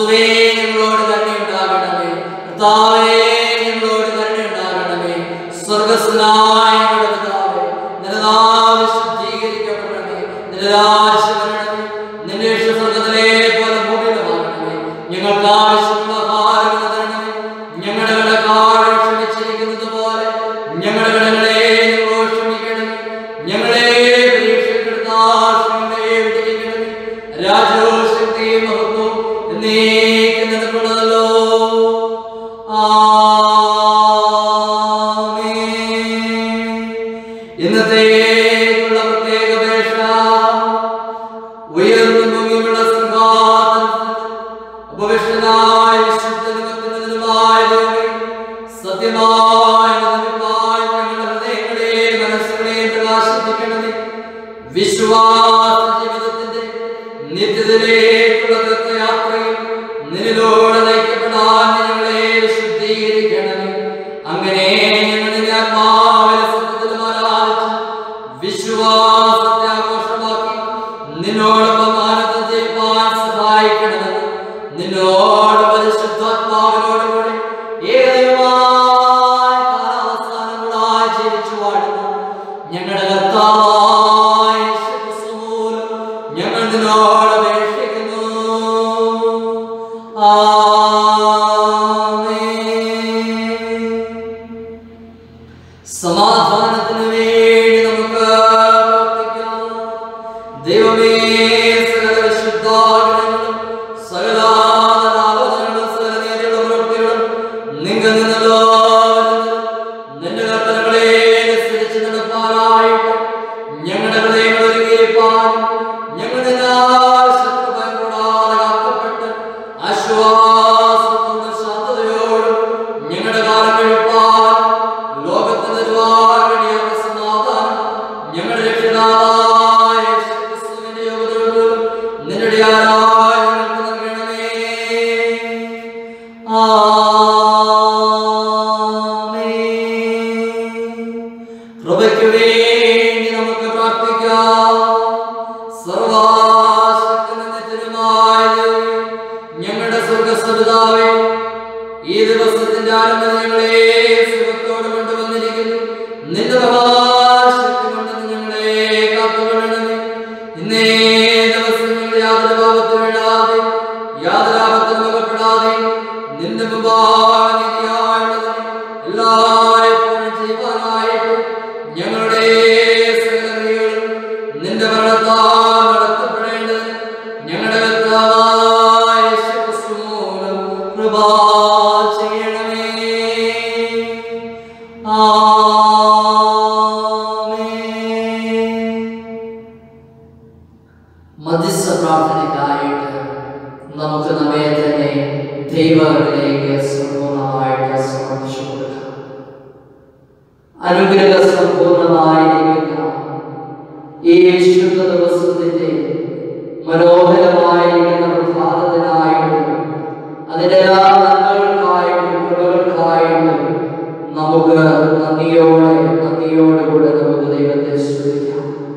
ക്രിസ്തുവേ ഞങ്ങളോട് കരുണയുണ്ടാകണമേ കർത്താവേ ഞങ്ങളോട് കരുണയുണ്ടാകണമേ സ്വർഗസ്നായ ഞങ്ങളുടെ പിതാവേ നിലനാവ് ശുദ്ധീകരിക്കപ്പെടണമേ നിലരാശ വരണമേ നിന്റെ സ്വർഗത്തിലെ പോലെ ഭൂമിയിലുമാകണമേ ഞങ്ങൾക്ക് ആവശ്യമുള്ള ആഹാരം ഇന്ന് തരണമേ ഞങ്ങളുടെ കടക്കാട് ക്ഷമിച്ചിരിക്കുന്നത് പോലെ ഞങ്ങളുടെ കടങ്ങളെ ഞങ്ങളോട് ക്ഷമിക്കണമേ ഞങ്ങളെ പരീക്ഷപ്പെടുത്താൻ ഞങ്ങളെ വിട്ടിരിക്കണമേ രാജവും ശക്തിയും മഹത്വവും എന്നേക്കും നിനക്കുള്ളതല്ലോ ആമേൻ. ഇന്നത്തേക്കുള്ള പ്രത്യേക അപേക്ഷ ഉയർന്നു പൊങ്ങിയുള്ള സംഘാതം ഉപവിഷ്ടനായ വിശുദ്ധ നിമത്തിനുമായ ദൈവമേ, സത്യമായ നന്ദിപ്പാൽ ഞങ്ങളുടെ ഹൃദയങ്ങളെ മനസ്സുകളെ പ്രകാശിപ്പിക്കണമേ വിശ്വാസ ജീവിതത്തിന്റെ നിത്യത്തിലേക്കുള്ള തീർത്ഥയാത്രയിൽ നിന്നിലൂടെ നയിക്കപ്പെടാൻ ഞങ്ങളെ ശുദ്ധീകരിക്കണമേ അങ്ങനെ ഞങ്ങളിലെ ആത്മാവിലെ സത്യത്തിൽ ആരാധിച്ച് വിശ്വാസത്തെ ആഘോഷമാക്കി നിന്നോടൊപ്പം ആനന്ദം ചെയ്യുവാൻ സഹായിക്കണമെന്ന് നിന്നോട് പരിശുദ്ധാത്മാവിനോട് കൂടി ഏകദൈവമായ കാലാവസ്ഥാനങ്ങളായി ജീവിച്ചു വാഴുന്ന ഞങ്ങളുടെ കർത്താവായ യേശുക്രിസ്തു മൂലം ഞങ്ങൾ നിന്നോട് അപേക്ഷിക്കുന്നു ആമേൻ സമാധാനത്തിന് വേണ്ടി നമുക്ക് പ്രാർത്ഥിക്കാം ദൈവമേ സകല വിശുദ്ധാഗ്രഹങ്ങളും സകല ആരാധനകളും സകല നേരെയുള്ള പ്രവൃത്തികളും നിങ്ങൾ നിന്നല്ലോ നിന്റെ കൽപ്പനകളെ അനുസരിച്ച് നടപ്പാനായിട്ട് ഞങ്ങളുടെ ഹൃദയങ്ങൾ ഒരുങ്ങിയിരിപ്പാൻ ഞങ്ങൾ നിന്നാൽ ശത്രുഭയം കൂടാതെ കാക്കപ്പെട്ട് ആശ്വാസത്തോടും ശാന്തതയോടും ഞങ്ങളുടെ കാലം കഴിപ്പാൻ ലോകത്തിന് തരുവാൻ കഴിയാത്ത സമാധാനം ഞങ്ങളുടെ രക്ഷിതാവായ യേശുക്രിസ്തുവിന്റെ യോഗ്യതയോടും നിന്റെ ആരായ ഞങ്ങൾക്ക് നൽകണമേ ആമേൻ. കൃപയ്ക്ക് വേണ്ടി നമുക്ക് പ്രാർത്ഥിക്കാം സർവാശക്തനും നിത്യനുമായ ദൈവമേ, ഞങ്ങളുടെ സ്വർഗസ്വപിതാവേ ഈ ദിവസത്തിന്റെ ആരംഭം ഞങ്ങളെ സുഖത്തോട് കൊണ്ടുവന്നിരിക്കുന്നു നിന്റെ മഹാശക്തി കൊണ്ട് നീ ഞങ്ങളെ കാത്തുകൊള്ളണമേ ഇന്നേ ദിവസം ഞങ്ങൾ യാതൊരു പാപത്തിൽ വീഴാതെ യാതൊരു ആപത്തിനും അകപ്പെടാതെ നിന്റെ മുമ്പാകെ നീതിയായുള്ളതിനെ എല്ലായ്പ്പോഴും ചെയ്യുവാനായിട്ട് ഞങ്ങളുടെ സകല ക്രിയകളും നിന്റെ ഭരണത്താൽ നടത്തപ്പെടേണ്ടതിന് ഞങ്ങളുടെ കർത്താവായ യേശുക്രിസ്തു മൂലം കൃപ ചെയ്യണമേ ആമേൻ മധ്യസ്ഥ പ്രാർത്ഥനയ്ക്കായിട്ട് നമുക്ക് നമ്മെ തന്നെ ദൈവങ്ങളിലേക്ക് സമ്പൂർണ്ണമായിട്ട് സമർപ്പിച്ചു കൊടുക്കാം അനുഗ്രഹ സമ്പൂർണമായിരിക്കുന്ന ഈ വിശുദ്ധ ദിവസത്തിന്റെ മനോഹരമായിരിക്കുന്ന പ്രഭാതത്തിനായിട്ടും അതിന്റെ എല്ലാ നന്മകൾക്കായിട്ടും കൃപകൾക്കായിട്ടും നമുക്ക് നന്ദിയോടെ നന്ദിയോടുകൂടെ നമുക്ക് ദൈവത്തെ സ്തുതിക്കാം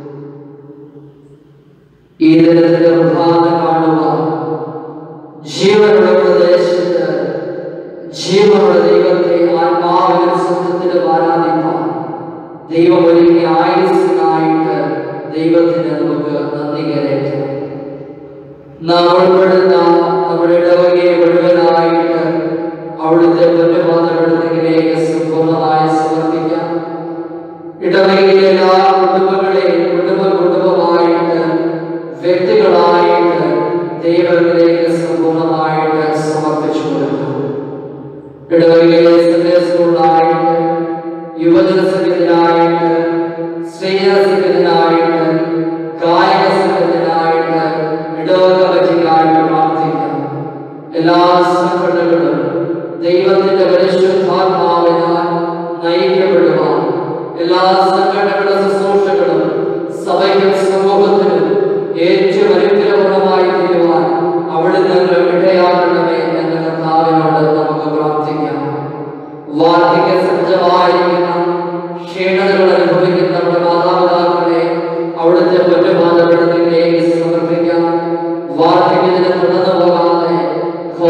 ഈ ദിനത്തിന്റെ പ്രഭാതം കാണുക ജീവനുള്ള പ്രദേശത്ത് ജീവനുള്ള ദൈവത്തെ ആത്മാവിലും സത്യത്തിലും ആരാധിപ്പാൻ ദൈവം ഒരുക്കിയ ആയുസ്സിനായിട്ട് ദൈവത്തിന് നമുക്ക് നന്ദി കരയറ്റാം നാം ഉൾപ്പെടുന്ന നമ്മുടെ ഇടവകയെ മുഴുവനായിട്ട് അവിടുത്തെ പൊന്നുപാത്രങ്ങളിലേക്ക് സമ്പൂർണ്ണമായി സമർപ്പിക്കാം ഇടവകയിലെ എല്ലാ കുടുംബങ്ങളെയും കുടുംബ കുടുംബമായിട്ട് വ്യക്തികളായിട്ട് ദൈവങ്ങളിലേക്ക് സമ്പൂർണ്ണമായിട്ട് സമർപ്പിച്ചു കൊടുക്കാം ഇടവകയിലെ സന്ധ്യ സ്കൂളായിട്ട് യുവജന സംഘത്തിനായിട്ട് സ്ത്രീജന സംഘത്തിനായിട്ട് കായിക സംഘത്തിനായിട്ട് ഇടവക പറ്റിക്കായിട്ട് പ്രാർത്ഥിക്കാം എല്ലാ സംഘടനകളും ദൈവത്തിന്റെ പരിശുദ്ധാത്മാവിനാൽ നയിക്കപ്പെടുവാൻ എല്ലാ സംഘടനകളുടെ ശുശ്രൂഷകളും സഭയ്ക്കും സമൂഹത്തിനും ഏറ്റവും അനുഗ്രഹമായി തീരുവാൻ അവിടെ നിന്ന് ഇടയാക്കണമേ എന്ന കർത്താവിനോട് നമുക്ക് പ്രാർത്ഥിക്കാം വാർദ്ധക്യ സജ്ജമായിരിക്കുന്ന ക്ഷീണതകൾ അനുഭവിക്കുന്ന നമ്മുടെ മാതാപിതാക്കളെ അവിടുത്തെ പൊന്നുമാതപിടത്തിലേക്ക് സമർപ്പിക്കാം വാർദ്ധക്യത്തിന് തുടർന്നു പോകാതെ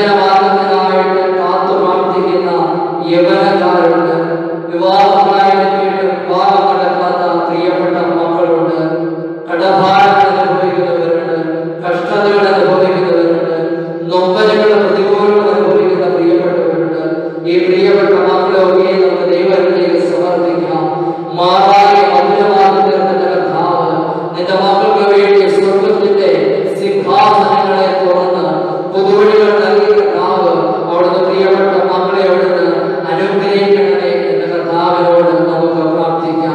ഉപജീവനമാർഗത്തിനായിട്ട് കാത്തു പ്രാർത്ഥിക്കുന്ന യവനക്കാരുണ്ട് വിവാഹമായിട്ട് വിവാഹം നടക്കാത്ത പ്രിയപ്പെട്ട മക്കളുണ്ട് കടഭാരങ്ങൾ അനുഭവിക്കുന്നവരുണ്ട് കഷ്ടതകൾ അനുഭവിക്കുന്നവരുണ്ട് നൊമ്പലുകൾ പ്രതികൂലങ്ങൾ അനുഭവിക്കുന്ന പ്രിയപ്പെട്ടവരുണ്ട് ഈ പ്രിയപ്പെട്ട മക്കളൊക്കെ നമുക്ക് ദൈവത്തിലേക്ക് സമർപ്പിക്കാം മാതാവിനെ മധുരമാക്കി തീർക്കുന്ന കർത്താവ് നിന്റെ മക്കൾക്ക് വേണ്ടി സ്വർഗത്തിന്റെ സിംഹാസനങ്ങളെ തുറന്ന് പുതുവഴികൾ നൽകിയ കർത്താവ് അവിടുന്ന് പ്രിയപ്പെട്ട മക്കളെ അവിടുന്ന് അനുഗ്രഹിക്കണമേ എന്ന കർത്താവിനോട് നമുക്ക് പ്രാർത്ഥിക്കാം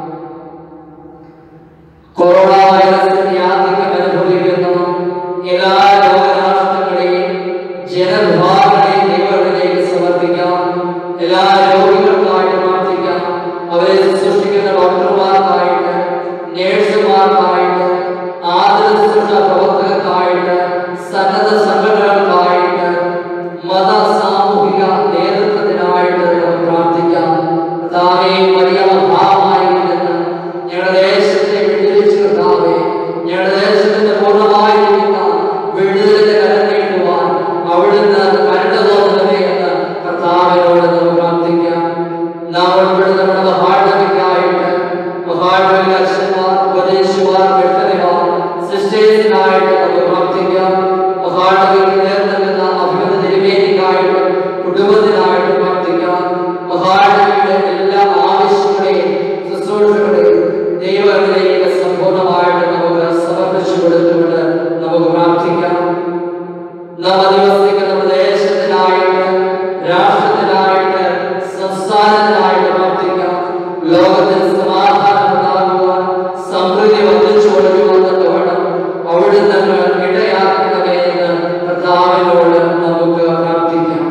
കൊറോണ വൈറസിന്റെ ആധിക്യം അനുഭവിക്കുന്ന എല്ലാ ലോകരാഷ്ട്രങ്ങളെയും ജനവിഭാഗങ്ങളെയും ദൈവങ്ങളിലേക്ക് സമർപ്പിക്കാം എല്ലാ രോഗികൾക്കായിട്ട് പ്രാർത്ഥിക്കാം അവരെ ശുശ്രൂഷിക്കുന്ന ഡോക്ടർമാർക്കായിട്ട് നേഴ്സുമാർക്കായിട്ട് ആതുര ശുശ്രൂഷ പ്രവർത്തകർക്കായിട്ട് സന്നദ്ധ സംഘടനകൾക്കായിട്ട് മത സാമൂഹിക നേതൃത്വത്തിനായിട്ട് നമുക്ക് പ്രാർത്ഥിക്കാം കർത്താവേ വലിയ മഹാമായിരിക്കുന്ന ഞങ്ങളുടെ ദേശത്തെ വിടുവിച്ച് കർത്താവേ ഞങ്ങളുടെ ദേശത്തിന്റെ പൂർണ്ണമായിരിക്കുന്ന വിടുതലിന്റെ കരം നീട്ടുവാൻ അവിടുന്ന് കരുണ തോന്നണമേ എന്ന് കർത്താവിനോട് നമുക്ക് പ്രാർത്ഥിക്കാം നാം ഉൾപ്പെടുന്ന നമ്മുടെ മഹാടവിക്കായിട്ട് മഹാടവിക അച്ഛന്മാർ ഉപദേശിമാർ വെട്ടനിമാർ സിസ്റ്റേഴ്സിനായിട്ട് നമുക്ക് പ്രാർത്ഥിക്കാം മഹാടവിക്ക് നേർന്നുന്ന അഭിമത തിരുവേദിക്കായിട്ട് കുടുംബത്തിനായിട്ട് പ്രാർത്ഥിക്കാം മഹാടവിയുടെ എല്ലാ ആവശ്യങ്ങളെയും ശുശ്രൂഷകളെയും ദൈവത്തിലേക്ക് സമ്പൂർണ്ണമായിട്ട് നമുക്ക് സമർപ്പിച്ചു കൊടുത്തുകൊണ്ട് നമുക്ക് പ്രാർത്ഥിക്കാം നാം അധിവസിക്കുന്ന പ്രദേശത്തിനായിട്ട് രാഷ്ട്രത്തിനായിട്ട് സംസ്ഥാനത്തിനായിട്ട് പ്രാർത്ഥിക്കാം ലോകത്തിൽ സമാധാനം ഉണ്ടാകുവാൻ സമൃദ്ധി വർദ്ധിച്ചു കൊടുക്കുവാൻ വേണം അവിടുന്ന് ഞങ്ങൾ ഇടയാക്കണമേ എന്ന് കർത്താവിനോട് നമുക്ക് പ്രാർത്ഥിക്കാം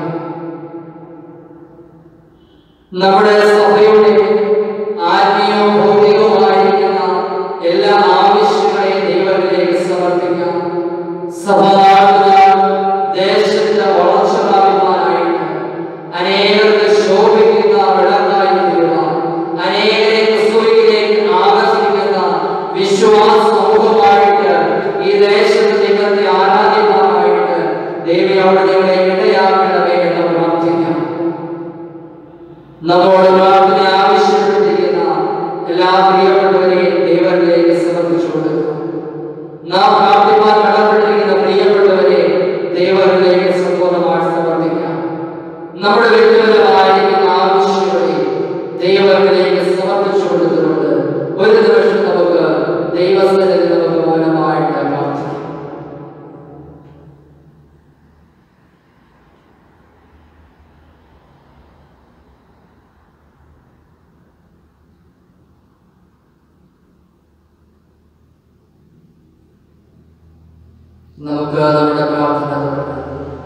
നമ്മുടെ സഭയുടെ ആത്മീയവും ഭൗതികവുമായിരിക്കുന്ന എല്ലാ ആവശ്യങ്ങളെയും ദൈവത്തിലേക്ക് സമർപ്പിക്കാം സഭ നാടുന്ന ദേശത്തിന്റെ വളർച്ച പ്രാപിക്കാനായിട്ട് അനേകർക്ക് ശോഭിക്കുന്ന വിളക്കായി തീരുവാൻ അനേകരെ ക്രിസ്തുവിലേക്ക് ആകർഷിക്കുന്ന വിശ്വാസ സമൂഹമായിട്ട് ഈ ദേശത്ത് ദൈവത്തെ ആരാധിക്കാനായിട്ട് ദൈവയോട് നിങ്ങളെ ഇടയാക്കണമേ എന്ന് പ്രാർത്ഥിക്കാം നമ്മോട് പ്രാർത്ഥന ആവശ്യപ്പെട്ടിരിക്കുന്ന എല്ലാ പ്രിയപ്പെട്ടവരെയും ദൈവത്തിലേക്ക് സമർപ്പിച്ചു കൊടുക്കുക നാം പ്രാർത്ഥിക്കാൻ കടപ്പെട്ടിരിക്കുന്ന പ്രിയപ്പെട്ടവരെ ദൈവത്തിലേക്ക് സമ്പൂർണ്ണമായി സമർപ്പിക്കാം നമ്മുടെ വ്യക്തിപരമായിരിക്കുന്ന ആവശ്യങ്ങളെ ദൈവത്തിലേക്ക് സമർപ്പിച്ചു കൊടുത്തുകൊണ്ട് ഒരു നിമിഷം നമുക്ക് ദൈവസ്ഥലത്തിൽ നമുക്ക് മൗനമായിട്ട് പ്രാർത്ഥിക്കാം നമുക്ക് നമ്മുടെ പ്രാർത്ഥന തുടരാം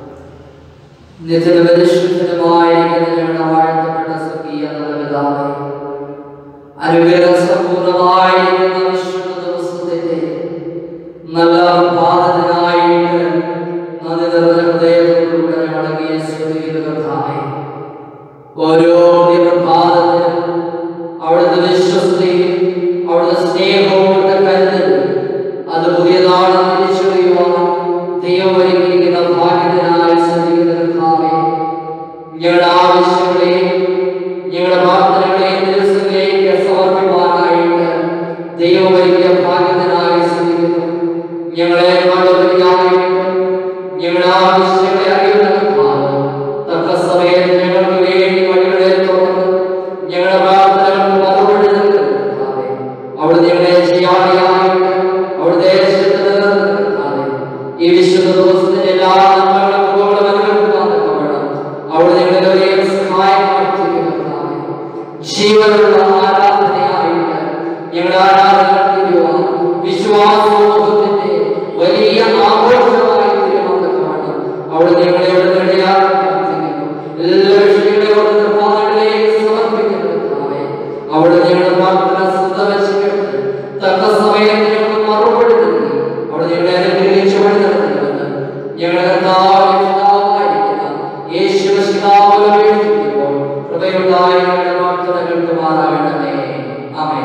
നിത്യപരിശുദ്ധമായിരിക്കുന്ന ഞങ്ങളുടെ വാഴ്ത്തപ്പെട്ട സ്വർഗീയ നല്ല പിതാവേ അനുഗ്രഹ സമ്പൂർണമായിരിക്കുന്ന വിശുദ്ധ ദിവസത്തിന്റെ നല്ല പാദത്തിനായിട്ട് നന്ദി നിറഞ്ഞ ഹൃദയത്തോടുകൂടെ ഞങ്ങളടങ്ങിയ സ്തുതിക്കുന്ന കർത്താവേ ഓരോ പ്രഭാതത്തിലും അവിടുത്തെ വിശ്വസ്തയും അവിടുത്തെ സ്നേഹവും അവിടുത്തെ കരുതലും അത് പുതിയതാണെന്ന് തിരിച്ചറിയുവാൻ ദൈവം ഒരുക്കിയിരിക്കുന്ന ഭാഗ്യത്തിനായി ശ്രദ്ധിക്കുന്ന കർത്താവേ ഞങ്ങളുടെ ആവശ്യങ്ങളെയും ഞങ്ങളുടെ പ്രാർത്ഥനകളെയും ദിവസങ്ങളിലേക്ക് സമർപ്പിക്കുവാനായിട്ട് ദൈവം ഒരുക്കിയ ഭാഗ്യത്തിനായി ശ്രദ്ധിക്കുന്നു ഞങ്ങളെ കണ്ടുപിടിക്കാനായിട്ട് ഞങ്ങളുടെ ആവശ്യങ്ങളെ അറിയുന്ന കർത്താവ് തക്ക സമയത്ത് ഞങ്ങൾക്ക് വേണ്ടി വഴികളെ തുറന്ന് ഞങ്ങളുടെ പ്രാർത്ഥനകൾക്ക് മറുപടി നൽകുന്ന കർത്താവേ അവിടെ ഞങ്ങളെ ചെയ്യാതെയായിട്ട് അവിടെ ദേശത്ത് നിലനിർത്തുന്ന കർത്താവേ ഈ വിശുദ്ധ ദിവസത്തിന്റെ എല്ലാ നന്മകളും കുറവുകളും അനുഭവിക്കാൻ തക്കവണ്ണം അവിടെ ഞങ്ങളെ ഒരേ സഹായം പ്രാർത്ഥിക്കുന്ന കർത്താവേ ജീവനുള്ള ആരാധനയായിട്ട് ഞങ്ങളുടെ ആരാധന നടത്തിക്കുവാൻ വിശ്വാസ സമൂഹത്തിന്റെ വലിയ ആഘോഷമായി തീരുമാനമാണ് അവിടെ ഞങ്ങളെ ഇവിടെ ഇടയാക്കി പ്രാർത്ഥിക്കുന്നു എല്ലാ വിഷയങ്ങളെയോട് നിർമ്മാണങ്ങളിലേക്ക് സമർപ്പിക്കുന്നു കർത്താവേ. അവിടെ ഞങ്ങളുടെ പ്രാർത്ഥന ശ്രദ്ധ വെച്ച് കേട്ട് തക്ക സമയത്ത് ഞങ്ങൾക്ക് മറുപടി നൽകി അവിടെ ഞങ്ങളെ അനുഗ്രഹിച്ച് വഴി നടത്തുന്നുവെന്ന് ഞങ്ങളുടെ കർത്താവ് പിതാവായിരിക്കുന്ന യേശു മിശിഹായിൽ അപേക്ഷിക്കുമ്പോൾ കൃപയുണ്ടായി ഞങ്ങളുടെ പ്രാർത്ഥന കേൾക്കുമാറാകണമേ ആമേൻ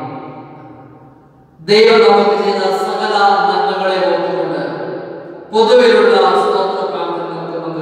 ദൈവം നമുക്ക് ചെയ്ത സകല നന്മകളെ ഓർത്തുകൊണ്ട് പൊതുവിലുള്ള സ്തോത്ര പ്രാർത്ഥന നമുക്ക്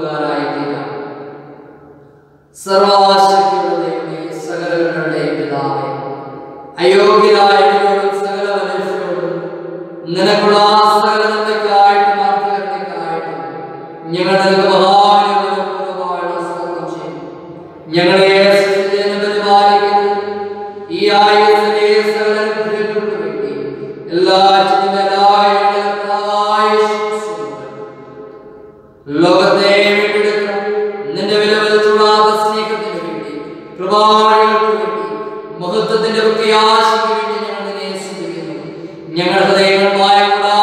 സർവശക്തിയുള്ള ദൈവമേ സകലങ്ങളുടെയും പിതാവേ അയോഗ്യരായ ഇവരോടും സകല മനുഷ്യരോടും നിനക്കുള്ള സകല നന്മയ്ക്കായിട്ടും ആർത്തികരണയ്ക്കായിട്ടും ഞങ്ങൾ നിനക്ക് മഹാനുഭവപൂർവ്വമായ സ്തോത്രം ചെയ്യുന്നു ഞങ്ങളെ സൃഷ്ടിച്ചതിനെ പരിപാലിക്കുന്നത് ഈ ആയുസ്സിലെ സകല അനുഗ്രഹങ്ങൾക്ക് വേണ്ടി എല്ലാറ്റിനും മേലായ ഞങ്ങളുടെ കർത്താവായ യേശുക്രിസ്തുവിനോട് ലോകത്തെ വീണ്ടെടുത്ത നിന്റെ വിലവെച്ചുള്ളാത്ത സ്നേഹത്തിന് വേണ്ടി കൃപാവഴികൾക്ക് വേണ്ടി മഹത്വത്തിന്റെ പ്രത്യാശയ്ക്ക് വേണ്ടി ഞങ്ങൾ നിന്നെ സ്തുതിക്കുന്നു ഞങ്ങളുടെ ഹൃദയങ്ങളുമായ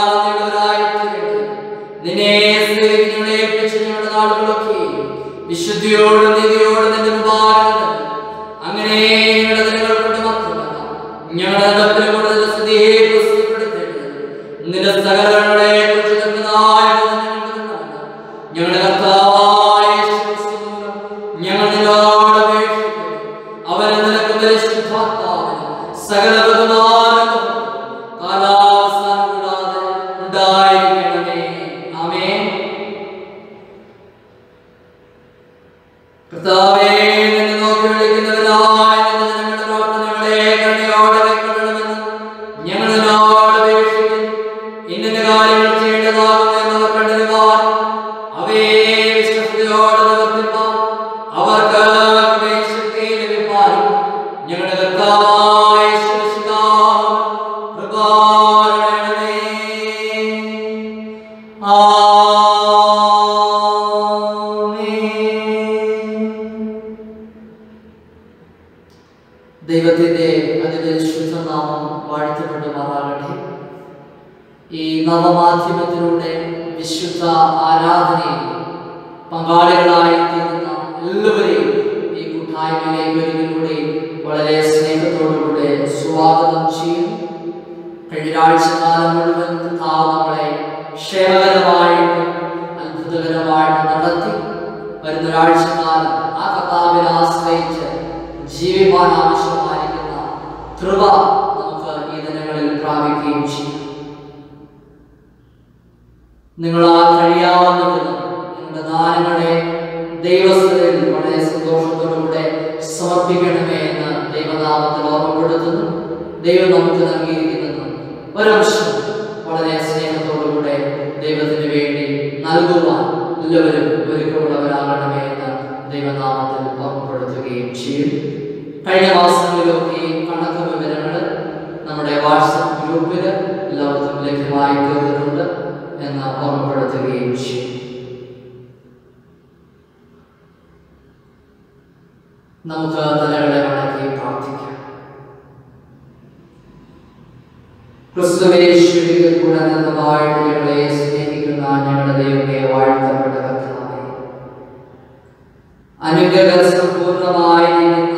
നിന്നെ സ്നേഹിച്ച് ഞങ്ങളെ ഏൽപ്പിച്ച ഞങ്ങളുടെ നാളുകളൊക്കെ വിശുദ്ധിയോടും നീതിയോടും നിന്റെ മുമ്പാകെ അങ്ങനെ ഞങ്ങളുടെ ദിനങ്ങൾ കൊണ്ട് മാത്രമല്ല ഞങ്ങളുടെ നടപ്പിനെ കൊണ്ട് നിന്റെ സ്തുതിയെ പ്രസിദ്ധപ്പെടുത്തേണ്ടത് നിന്റെ സകലങ്ങളെ കുറിച്ച് തക്കതായ ഞങ്ങളുടെ കർത്താവായ യേശുക്രിസ്തുവിനും ഞങ്ങൾ നിന്നോട് അപേക്ഷിക്കുന്നു അവൻ നിനക്ക് പരിശുദ്ധാത്മാവിന് സകല ബഹുമാനവും കാലാവസാനം കൂടാതെ ഉണ്ടായിരിക്കണമേ ആമേൻ കർത്താവേ നിന്നെ നോക്കി വിളിക്കുന്നവരായ നിന്റെ ജനങ്ങളുടെ പ്രാർത്ഥനകളെ കരുണയോടെ കൈക്കൊള്ളണമെന്ന് ഞങ്ങൾ നിന്നോട് അപേക്ഷിക്കുന്നു ഇന്ന കാര്യങ്ങൾ ചെയ്യേണ്ടതാകുന്നു എന്നവർ കണ്ടറിവാൻ അവയെ വിശ്വസ്തയോടെ നിവർത്തിപ്പാൻ അവർക്ക് ശക്തി ലഭിപ്പാനും ഞങ്ങളുടെ കർത്താവായ യേശുക്രിസ്തുവിനാൽ കൃപ നൽകണമേ. ആമേൻ. ദൈവത്തിന്റെ അതിപരിശുദ്ധ നാമം വാഴ്ത്തപ്പെടുമാറാകട്ടെ ഈ നവമാധ്യമത്തിലൂടെ വിശുദ്ധ ആരാധനയിൽ പങ്കാളികളായി തീരുന്ന എല്ലാവരെയും ഈ കൂട്ടായ്മയിലേക്ക് ഒരിക്കൽ കൂടി വളരെ സ്നേഹത്തോടുകൂടെ സ്വാഗതം ചെയ്യും കഴിഞ്ഞ ആഴ്ചക്കാലം മുഴുവൻ കർത്താവ് നമ്മളെ ക്ഷേമകരമായിട്ട് അത്ഭുതകരമായിട്ട് നടത്തി വരുന്നൊരാഴ്ചക്കാലം ആ കർത്താവിനെ ആശ്രയിച്ച് ജീവിക്കാൻ ആവശ്യമായിരിക്കുന്ന കൃപ നമുക്ക് ഈ ദിനങ്ങളിൽ പ്രാപിക്കുകയും ചെയ്യും നിങ്ങളാൽ കഴിയാവുന്ന വിധം നിങ്ങളുടെ ദാനങ്ങളെ ദൈവസ്ഥയിൽ വളരെ സന്തോഷത്തോടുകൂടെ സമർപ്പിക്കണമേ എന്ന് ദൈവനാമത്തിൽ ഓർമ്മപ്പെടുത്തുന്നു ദൈവം നമുക്ക് നൽകിയിരിക്കുന്നത് ഒരംശം വളരെ സ്നേഹത്തോടുകൂടെ ദൈവത്തിന് വേണ്ടി നൽകുവാൻ എല്ലാവരും ഒരുക്കമുള്ളവരാകണമേ എന്ന് ദൈവനാമത്തിൽ ഓർമ്മപ്പെടുത്തുകയും ചെയ്യും കഴിഞ്ഞ മാസങ്ങളിലൊക്കെ കണക്ക് വിവരങ്ങൾ നമ്മുടെ വാട്സപ്പ് ഗ്രൂപ്പിൽ എല്ലാവർക്കും ലഭ്യമായി തീർന്നിട്ടുണ്ട് എന്ന് ഓർമ്മപ്പെടുത്തുകയും ചെയ്യും നമുക്ക് തലകളെ വണക്കി പ്രാർത്ഥിക്കാം ക്രിസ്തുവേശ്വരികൾ കൂടെ നിന്നതായിട്ട് ഞങ്ങളെ സ്നേഹിക്കുന്ന ഞങ്ങളുടെ ദൈവമേ വാഴ്ത്തപ്പെട്ട കർത്താവേ അനുഗ്രഹ സമ്പൂർണമായിരിക്കുന്ന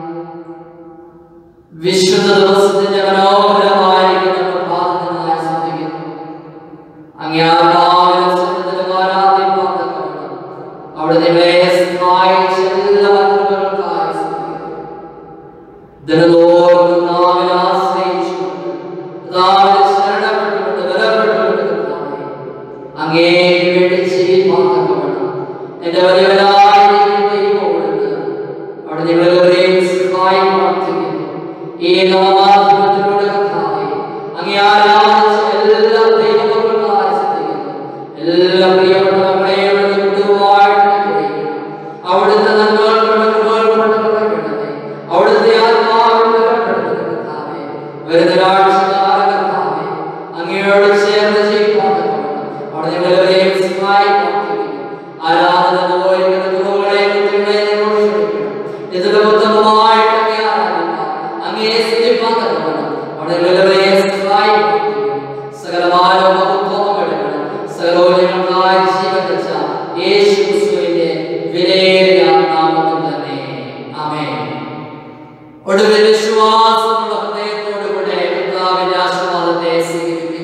വിശുദ്ധ ദിവസത്തിന്റെ മനോഹരമായിരിക്കുന്ന പ്രഭാതത്തിനായി സാധിക്കുന്നു അങ്ങേ ആത്മാവിനെ സത്യത്തിലും ആരാധിപ്പാൻ തക്കവണ്ണം അവിടെ നിങ്ങളെ സഹായിച്ച എല്ലാ കൃപകൾക്കായി സ്തുതിക്കുന്നു. ദിനതോറും കർത്താവിനെ ആശ്രയിച്ചുകൊണ്ട്, കർത്താവിനെ ശരണപ്പെട്ടുകൊണ്ട്, ബലപ്പെട്ടുകൊണ്ട് കർത്താവേ, അങ്ങേക്ക് വേണ്ടി ജീവിപ്പാൻ തക്കവണ്ണം എന്റെ വലിയവനായിരിക്കുന്ന ദൈവമോടുന്ന് അവിടെ നിങ്ങളെവരെയും സഹായം പ്രാർത്ഥിക്കുന്നു ഈ നവമാധ്യമത്തിലൂടെ കർത്താവേ അങ്ങേ ആരാധിച്ച എല്ലാ ദൈവമക്കൾക്കായി സ്തുതിക്കുന്നു എല്ലാ പ്രിയപ്പെട്ട മക്കളെ അവിടുന്ന് കുടുംബമായിട്ട് അനുഗ്രഹിക്കണം. അവിടുത്തെ നന്മകൾ കൊണ്ട് കൃപകൾ കൊണ്ട് നിറയ്ക്കണമേ. അവിടുത്തെ ആത്മാവിൽ ബലപ്പെടുത്തണം കർത്താവേ. വരുന്ന ഒരാഴ്ചക്കാലം കർത്താവേ, അങ്ങയോട് ചേർന്ന് ജീവിക്കാൻ തക്കവണ്ണം അവിടെ നിങ്ങളെവരെയും സഹായിക്കാൻ പ്രാർത്ഥിക്കുന്നു. ആരാധന പോയിരിക്കുന്ന കുറവുകളെ കുട്ടികളെ നിങ്ങൾ ക്ഷമിക്കണം. ഇതിന്റെ ഉത്തമമായിട്ട് അങ്ങേ ആരാധിക്കാൻ, അങ്ങേ സ്തുതിപ്പാൻ തക്കവണ്ണം അവിടെ നിങ്ങളെവരെയും സഹായിക്കാൻ പ്രാർത്ഥിക്കുന്നു. സകലമായ മഹത്വം എടുക്കണം സകലോചനങ്ങൾക്കായി ജീവൻ വെച്ച യേശു ക്രിസ്തുവിന്റെ വിലയേറിയ നാമത്തിൽ തന്നെ ആമേൻ ഒടുവിൽ വിശ്വാസമുള്ള ഹൃദയത്തോടുകൂടെ കർത്താവിന്റെ ആശീർവാദത്തെ സ്വീകരിക്കും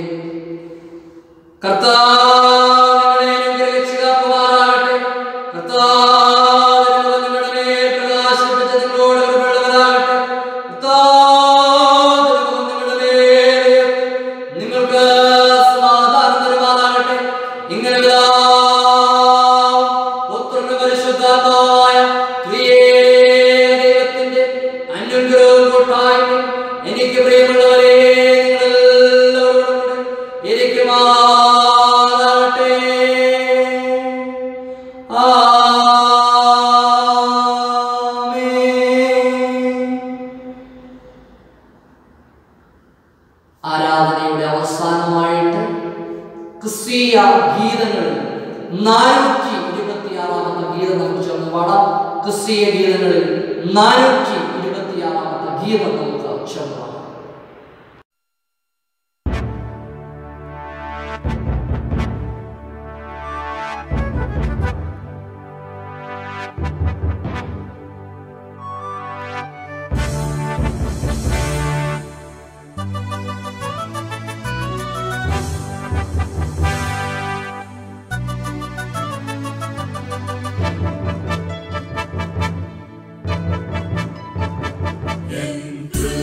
കർത്താവ് നിങ്ങളെ അനുഗ്രഹിച്ച് കാക്കുമാറാകട്ടെ കർത്താവ് നിങ്ങളുടെ മേൽ പ്രകാശിപ്പിച്ച് നിങ്ങളോട് കൃപയുള്ളവരാകട്ടെ കർത്താവ് നിങ്ങളുടെ മേൽ നിങ്ങൾക്ക് സമാധാനം തരുമാറാകട്ടെ ഇങ്ങനെ പിതാവ്, പുത്രനും പരിശുദ്ധാത്മാവായ ത്രിയേക ആരാധനയുടെ അവസാനമായിട്ട് ക്രിസ്തീയ ഗീതങ്ങളിൽ നാനൂറ്റി ഇരുപത്തിയാറാമത്തെ ഗീതം നമുക്ക് ചേർന്ന് പാടാം ക്രിസ്തീയ ഗീതങ്ങളിൽ നാനൂറ്റി ഇരുപത്തിയാറാമത്തെ ഗീതം നമുക്ക് ചേർന്ന് പാടാം Entre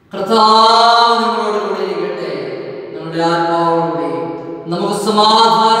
കർത്താവ് നിങ്ങളോട് കൂടെ ഇരിക്കട്ടെ നിങ്ങളുടെ ആത്മാവോടെ നമുക്ക് സമാധാനം